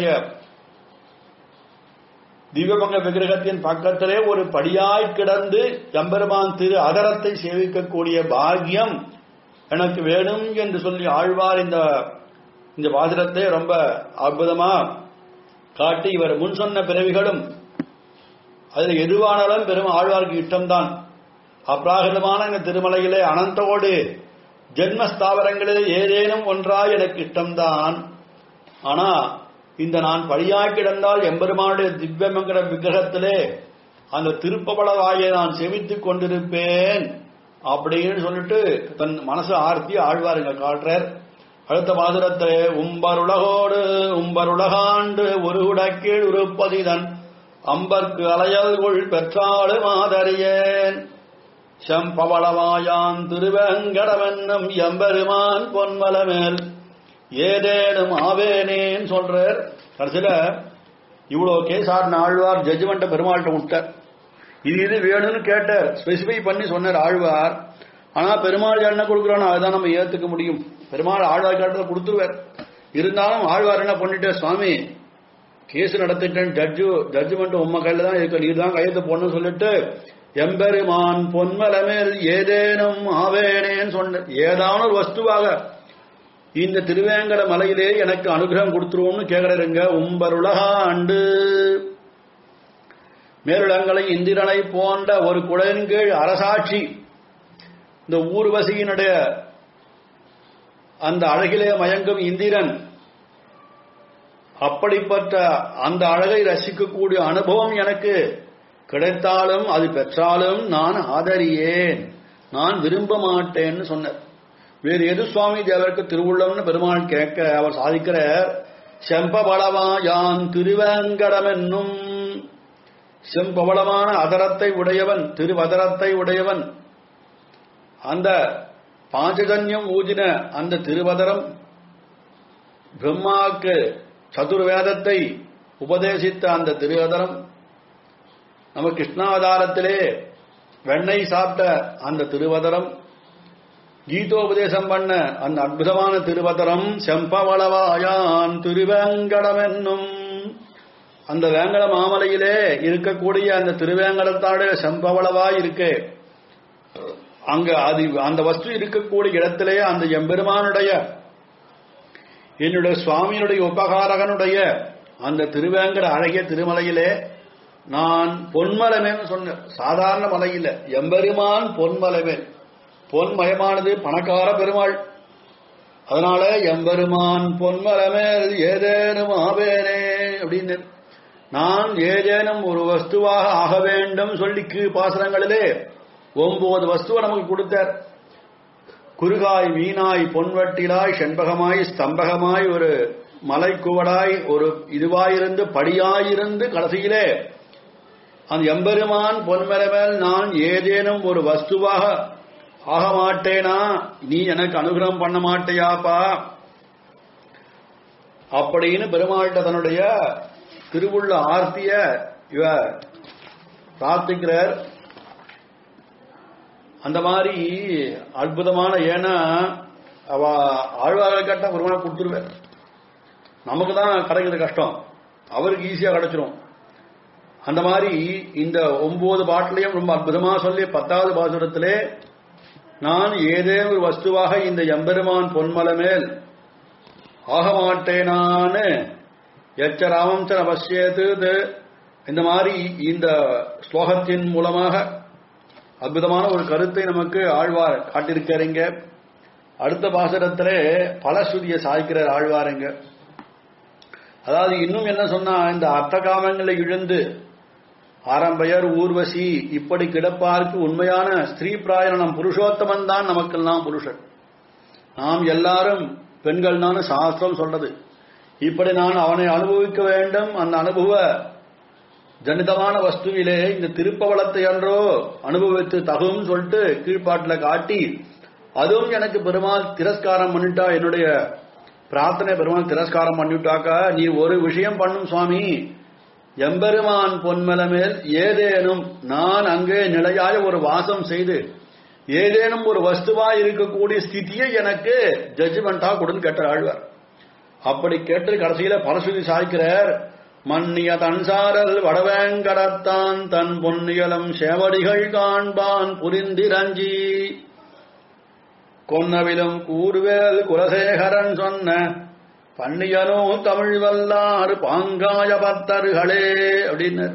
திவ்யபங்க விக்கிரகத்தின் பக்கத்திலே ஒரு படியாய் கிடந்து எம்பெருமான் திரு அதரத்தை சேவிக்கக்கூடிய பாக்கியம் எனக்கு வேணும் என்று சொல்லி ஆழ்வார் இந்த இந்த பாதிரத்தை ரொம்ப அற்புதமா காட்டி இவர் முன் சொன்ன பிறவிகளும் அதில் எதுவானாலும் பெரும் ஆழ்வாருக்கு இஷ்டம்தான் அப்ராகிருதமான இந்த திருமலையிலே அனந்தோடு ஜென்மஸ்தாவரங்களில் ஏதேனும் ஒன்றாய் எனக்கு இஷ்டம்தான் ஆனா இந்த நான் பழியாய் கிடந்தால் எம்பெருமானுடைய திவ்யமங்கர விக்கிரகத்திலே அந்த திருப்பபல வாயை நான் செவித்துக் கொண்டிருப்பேன் அப்படின்னு சொல்லிட்டு தன் மனசு ஆர்த்தி ஆழ்வாருங்க காட்டுறார் அடுத்த பாசுரத்திலே உம்பருலகோடு உம்பருலகாண்டு ஒரு உடக்கீழ் உருப்பதிதன் அம்பர்க்கு அலையல்குள் பெற்றாடு மாதறியேன் செம்பவளவாயான் திருவேங்கடவென்னும் எம்பெருமான் பொன்மலமேல் ஏதேனும் ஆவேனேன் சொல்றார் கடைசியில இவ்வளவு கேஸ் ஆடின ஆழ்வார் ஜட்ஜ்மெண்ட்டை பெருமாள்கிட்ட விட்டார் இது இது வேணும்னு கேட்டார் ஸ்பெசிஃபை பண்ணி சொன்னார் ஆழ்வார் ஆனா பெருமாள் என்ன கொடுக்குறானோ அதுதான் நம்ம ஏத்துக்க முடியும் பெருமாள் ஆழ்வார் காலத்துல கொடுத்துருவார் இருந்தாலும் ஆழ்வார் என்ன பண்ணிட்டே சுவாமி கேஸ் நடத்திட்டேன் ஜட்ஜு ஜட்ஜ்மெண்ட் உம்ம கையில தான் இருக்கு நீர் தான் கையெழுத்து போடணும்னு சொல்லிட்டு எம்பெருமான் பொன்மலமேல் ஏதேனும் ஆவேனேன்னு சொன்ன ஏதான ஒரு வஸ்துவாக இந்த திருவேங்கட மலையிலே எனக்கு அனுகிரகம் கொடுத்துருவோம்னு கேட்கிறாருங்க உம்பருலகாண்டு மேலுலங்களை இந்திரனை போன்ற ஒரு குழலின் கீழ் அரசாட்சி இந்த ஊர்வசியினுடைய அந்த அழகிலே மயங்கும் இந்திரன் அப்படிப்பட்ட அந்த அழகை ரசிக்கக்கூடிய அனுபவம் எனக்கு கிடைத்தாலும் அது பெற்றாலும் நான் ஆதரியேன் நான் விரும்ப மாட்டேன்னு சொன்னார் வேறு எது சுவாமி தேவருக்கு திருவுள்ளம்னு பெருமாள் கேட்க அவர் சாதிக்கிற செம்பபளவா யான் திருவேங்கடமென்னும் செம்பவளமான அதரத்தை உடையவன் திருவதரத்தை உடையவன் அந்த பாஞ்சஜன்யம் ஊதின அந்த திருவதரம் பிரம்மாவுக்கு சதுர்வேதத்தை உபதேசித்த அந்த திருவதரம் நம்ம கிருஷ்ணாவதாரத்திலே வெண்ணெய் சாப்பிட்ட அந்த திருவதரம் கீதோபதேசம் பண்ண அந்த அற்புதமான திருவதரம் செம்பவளவாயான் திருவேங்கடமென்னும் அந்த வேங்கட மாமலையிலே இருக்கக்கூடிய அந்த திருவேங்கடத்தாடைய செம்பவளவாய் இருக்கு அங்க அது அந்த வஸ்து இருக்கக்கூடிய இடத்திலே அந்த எம்பெருமானுடைய என்னுடைய சுவாமியினுடைய உபகாரகனுடைய அந்த திருவேங்கட அழகிய திருமலையிலே நான் பொன்மலமேன்னு சொன்ன சாதாரண மலையில எம்பெருமான் பொன்மலமேல் பொன்மயமானது பணக்கார பெருமாள் அதனால எம்பெருமான் பொன்மலமேல் ஏதேனும் ஆவேனே அப்படின்னு நான் ஏதேனும் ஒரு வஸ்துவாக ஆக வேண்டும் சொல்லி கீழ் பாசனங்களிலே ஒன்பது வஸ்துவை நமக்கு கொடுத்தார் குறுகாய் மீனாய் பொன்வட்டிலாய் செண்பகமாய் ஸ்தம்பகமாய் ஒரு மலைக்குவடாய் ஒரு இதுவாயிருந்து படியாயிருந்து கடைசியிலே அந்த எம்பெருமான் பொன்மரமேல் நான் ஏதேனும் ஒரு வஸ்துவாக ஆக மாட்டேனா நீ எனக்கு அனுகிரகம் பண்ண மாட்டேயாப்பா அப்படின்னு பெருமாள்கிட்ட தன்னுடைய திருவுள்ள ஆர்த்திய இவ பிரார்த்திக்கிறார் அந்த மாதிரி அற்புதமான ஏன்னா அவ ஆழ்வார்கள் கேட்டா பெருமாள் கொடுத்துருவார் நமக்கு தான் கிடைக்கிறது கஷ்டம் அவருக்கு ஈஸியா கிடைச்சிரும் அந்த மாதிரி இந்த ஒன்பது பாட்டிலையும் ரொம்ப அற்புதமா சொல்லி பத்தாவது பாசுரத்திலே நான் ஏதே ஒரு வஸ்துவாக இந்த எம்பெருமான் பொன்மலை மேல் ஆக மாட்டேனான்னு எச்சராமம் ச அவசியத்து இந்த மாதிரி இந்த ஸ்லோகத்தின் மூலமாக அற்புதமான ஒரு கருத்தை நமக்கு ஆழ்வார் காட்டியிருக்காருங்க அடுத்த பாசுரத்திலே பலஸ்ருதியை சாய்க்கிறார் ஆழ்வாருங்க அதாவது இன்னும் என்ன சொன்னா இந்த அர்த்தகாமங்களை இழந்து ஆரம்பயர் ஊர்வசி இப்படி கிடப்பார்க்கு உண்மையான ஸ்திரீ பிராயணம் புருஷோத்தமன் தான் நமக்கெல்லாம் புருஷன் நாம் எல்லாரும் பெண்கள் தான் சாஸ்திரம் சொல்றது இப்படி நான் அவனை அனுபவிக்க வேண்டும் அந்த அனுபவ ஜனிதமான வஸ்துவிலே இந்த திருப்பவளத்தை அன்றோ அனுபவித்து தகும் சொல்லிட்டு கீழ்ப்பாட்டில் காட்டி அதுவும் எனக்கு பெருமாள் திரஸ்காரம் பண்ணிட்டா என்னுடைய பிரார்த்தனை பெருமாள் திரஸ்காரம் பண்ணிவிட்டாக்கா நீ ஒரு விஷயம் பண்ணும் சுவாமி எம்பெருமான் பொன்மல மேல் ஏதேனும் நான் அங்கே நிலையாய ஒரு வாசம் செய்து ஏதேனும் ஒரு வஸ்துவா இருக்கக்கூடிய ஸ்திதியை எனக்கு ஜட்ஜ்மெண்டா கொடுன்னு கேட்டார் ஆழ்வார் அப்படி கேட்டு கடைசியில பரசுதி சாய்க்கிறார் மன்னிய தன்சாரல் வடவேங்கடத்தான் தன் பொன்னியலம் சேவடிகள் காண்பான் புரிந்திரஞ்சி கொன்னவிலும் கூறுவேல் குலசேகரன் சொன்ன பன்னியனோ தமிழ் வல்லாறு பாங்காய பக்தர்களே அப்படின்னு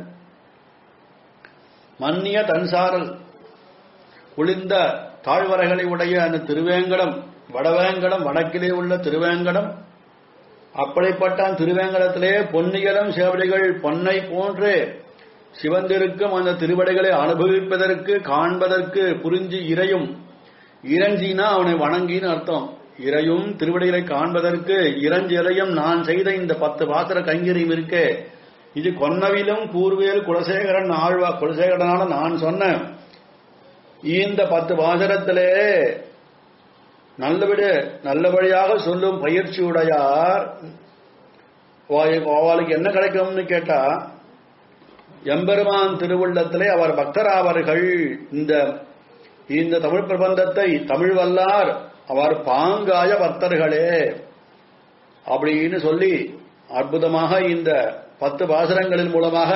மன்னிய தன்சாரல் குளிர்ந்த தாழ்வரைகளை உடைய அந்த திருவேங்கடம் வடவேங்கடம் வடக்கிலே உள்ள திருவேங்கடம் அப்படிப்பட்ட திருவேங்கடத்திலே பொன்னியலம் சேவடிகள் பொன்னை போன்று சிவந்திருக்கும் அந்த திருவடிகளை அனுபவிப்பதற்கு காண்பதற்கு புரிஞ்சு இறையும் இறஞ்சினா அவனை வணங்கின்னு அர்த்தம் இறையும் திருவடிகளை காண்பதற்கு இறஞ்சி இறையும் நான் செய்த இந்த பத்து பாத்திர கைங்கரியம் இருக்கே இது கொன்னவிலும் கூர்வேல் குலசேகரன் ஆழ்வா குலசேகரனால நான் சொன்ன இந்த பத்து பாசரத்திலே நல்லவிட நல்லபடியாக சொல்லும் பயிற்சி உடையார் அவளுக்கு என்ன கிடைக்கும்னு கேட்டா எம்பெருமான் திருவுள்ளத்திலே அவர் பக்தராவர்கள் இந்த இந்த தமிழ் பிரபந்தத்தை தமிழ் வல்லார் அவர் பாங்காய பக்தர்களே அப்படின்னு சொல்லி அற்புதமாக இந்த பத்து பாசனங்களின் மூலமாக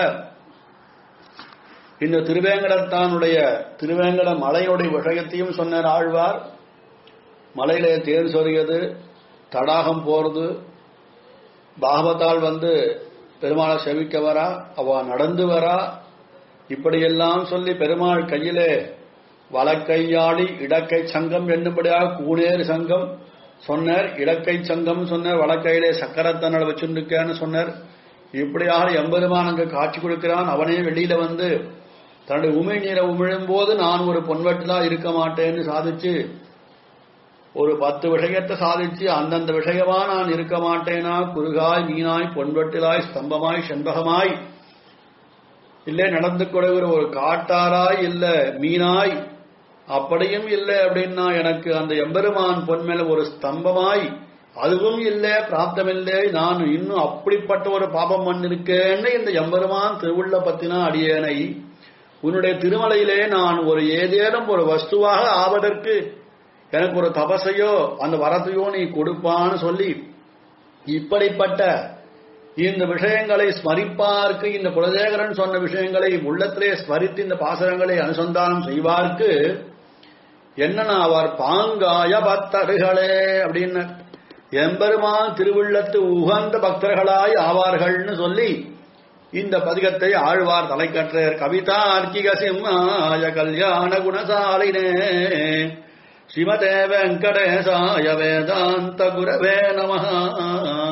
இந்த திருவேங்கடத்தானுடைய திருவேங்கட மலையுடைய விஷயத்தையும் சொன்னார் ஆழ்வார் மலையிலே தேர் சொறியது தடாகம் போறது பாகவத்தால் வந்து பெருமாளை செவிக்க வரா அவ நடந்து வரா இப்படியெல்லாம் சொல்லி பெருமாள் கையிலே வலக்கையாடி இடக்கை சங்கம் என்னும்படியாக கூடேறு சங்கம் சொன்னார் இடக்கை சங்கம் சொன்னார் வலக்கையிலே சக்கரத்தனல் வச்சுருக்கேன்னு சொன்னார் இப்படியாக எம்பெருமான் அங்கு காட்சி கொடுக்கிறான் அவனே வெளியில வந்து தன்னுடைய உமிழ் நீரை உமிழும் போது நான் ஒரு பொன்வட்டிலா இருக்க மாட்டேன்னு சாதிச்சு ஒரு பத்து விஷயத்தை சாதிச்சு அந்தந்த விஷயமா நான் இருக்க மாட்டேனா குறுகாய் மீனாய் பொன்வட்டிலாய் ஸ்தம்பமாய் செண்பகமாய் இல்லை நடந்து கொடுக்கிற ஒரு காட்டாராய் இல்ல மீனாய் அப்படியும் இல்லை அப்படின்னா எனக்கு அந்த எம்பெருமான் பொன்மேல ஒரு ஸ்தம்பமாய் அதுவும் இல்லை பிராப்தமில்லை நான் இன்னும் அப்படிப்பட்ட ஒரு பாபம் பண்ணிருக்கேன்னு இந்த எம்பெருமான் திருவுள்ள பத்தினா அடியேனை உன்னுடைய திருமலையிலே நான் ஒரு ஏதேனும் ஒரு வஸ்துவாக ஆவதற்கு எனக்கு ஒரு தபசையோ அந்த வரத்தையோ நீ கொடுப்பான்னு சொல்லி இப்படிப்பட்ட இந்த விஷயங்களை ஸ்மரிப்பார்க்கு இந்த குலசேகரன் சொன்ன விஷயங்களை உள்ளத்திலே ஸ்மரித்து இந்த பாசனங்களை அனுசந்தானம் செய்வார்க்கு என்னன்னா அவர் பாங்காய பக்தர்களே அப்படின்னு எம்பெருமான் திருவுள்ளத்து உகந்த பக்தர்களாய் ஆவார்கள்னு சொல்லி இந்த பதிகத்தை ஆழ்வார் தலைக்கற்றார் கவிதா அர்க்கிக சிம்மாய கல்யாண குணசாலினே ஸ்ரீமதே வெங்கடேசாய வேதாந்த குரவே நமஹா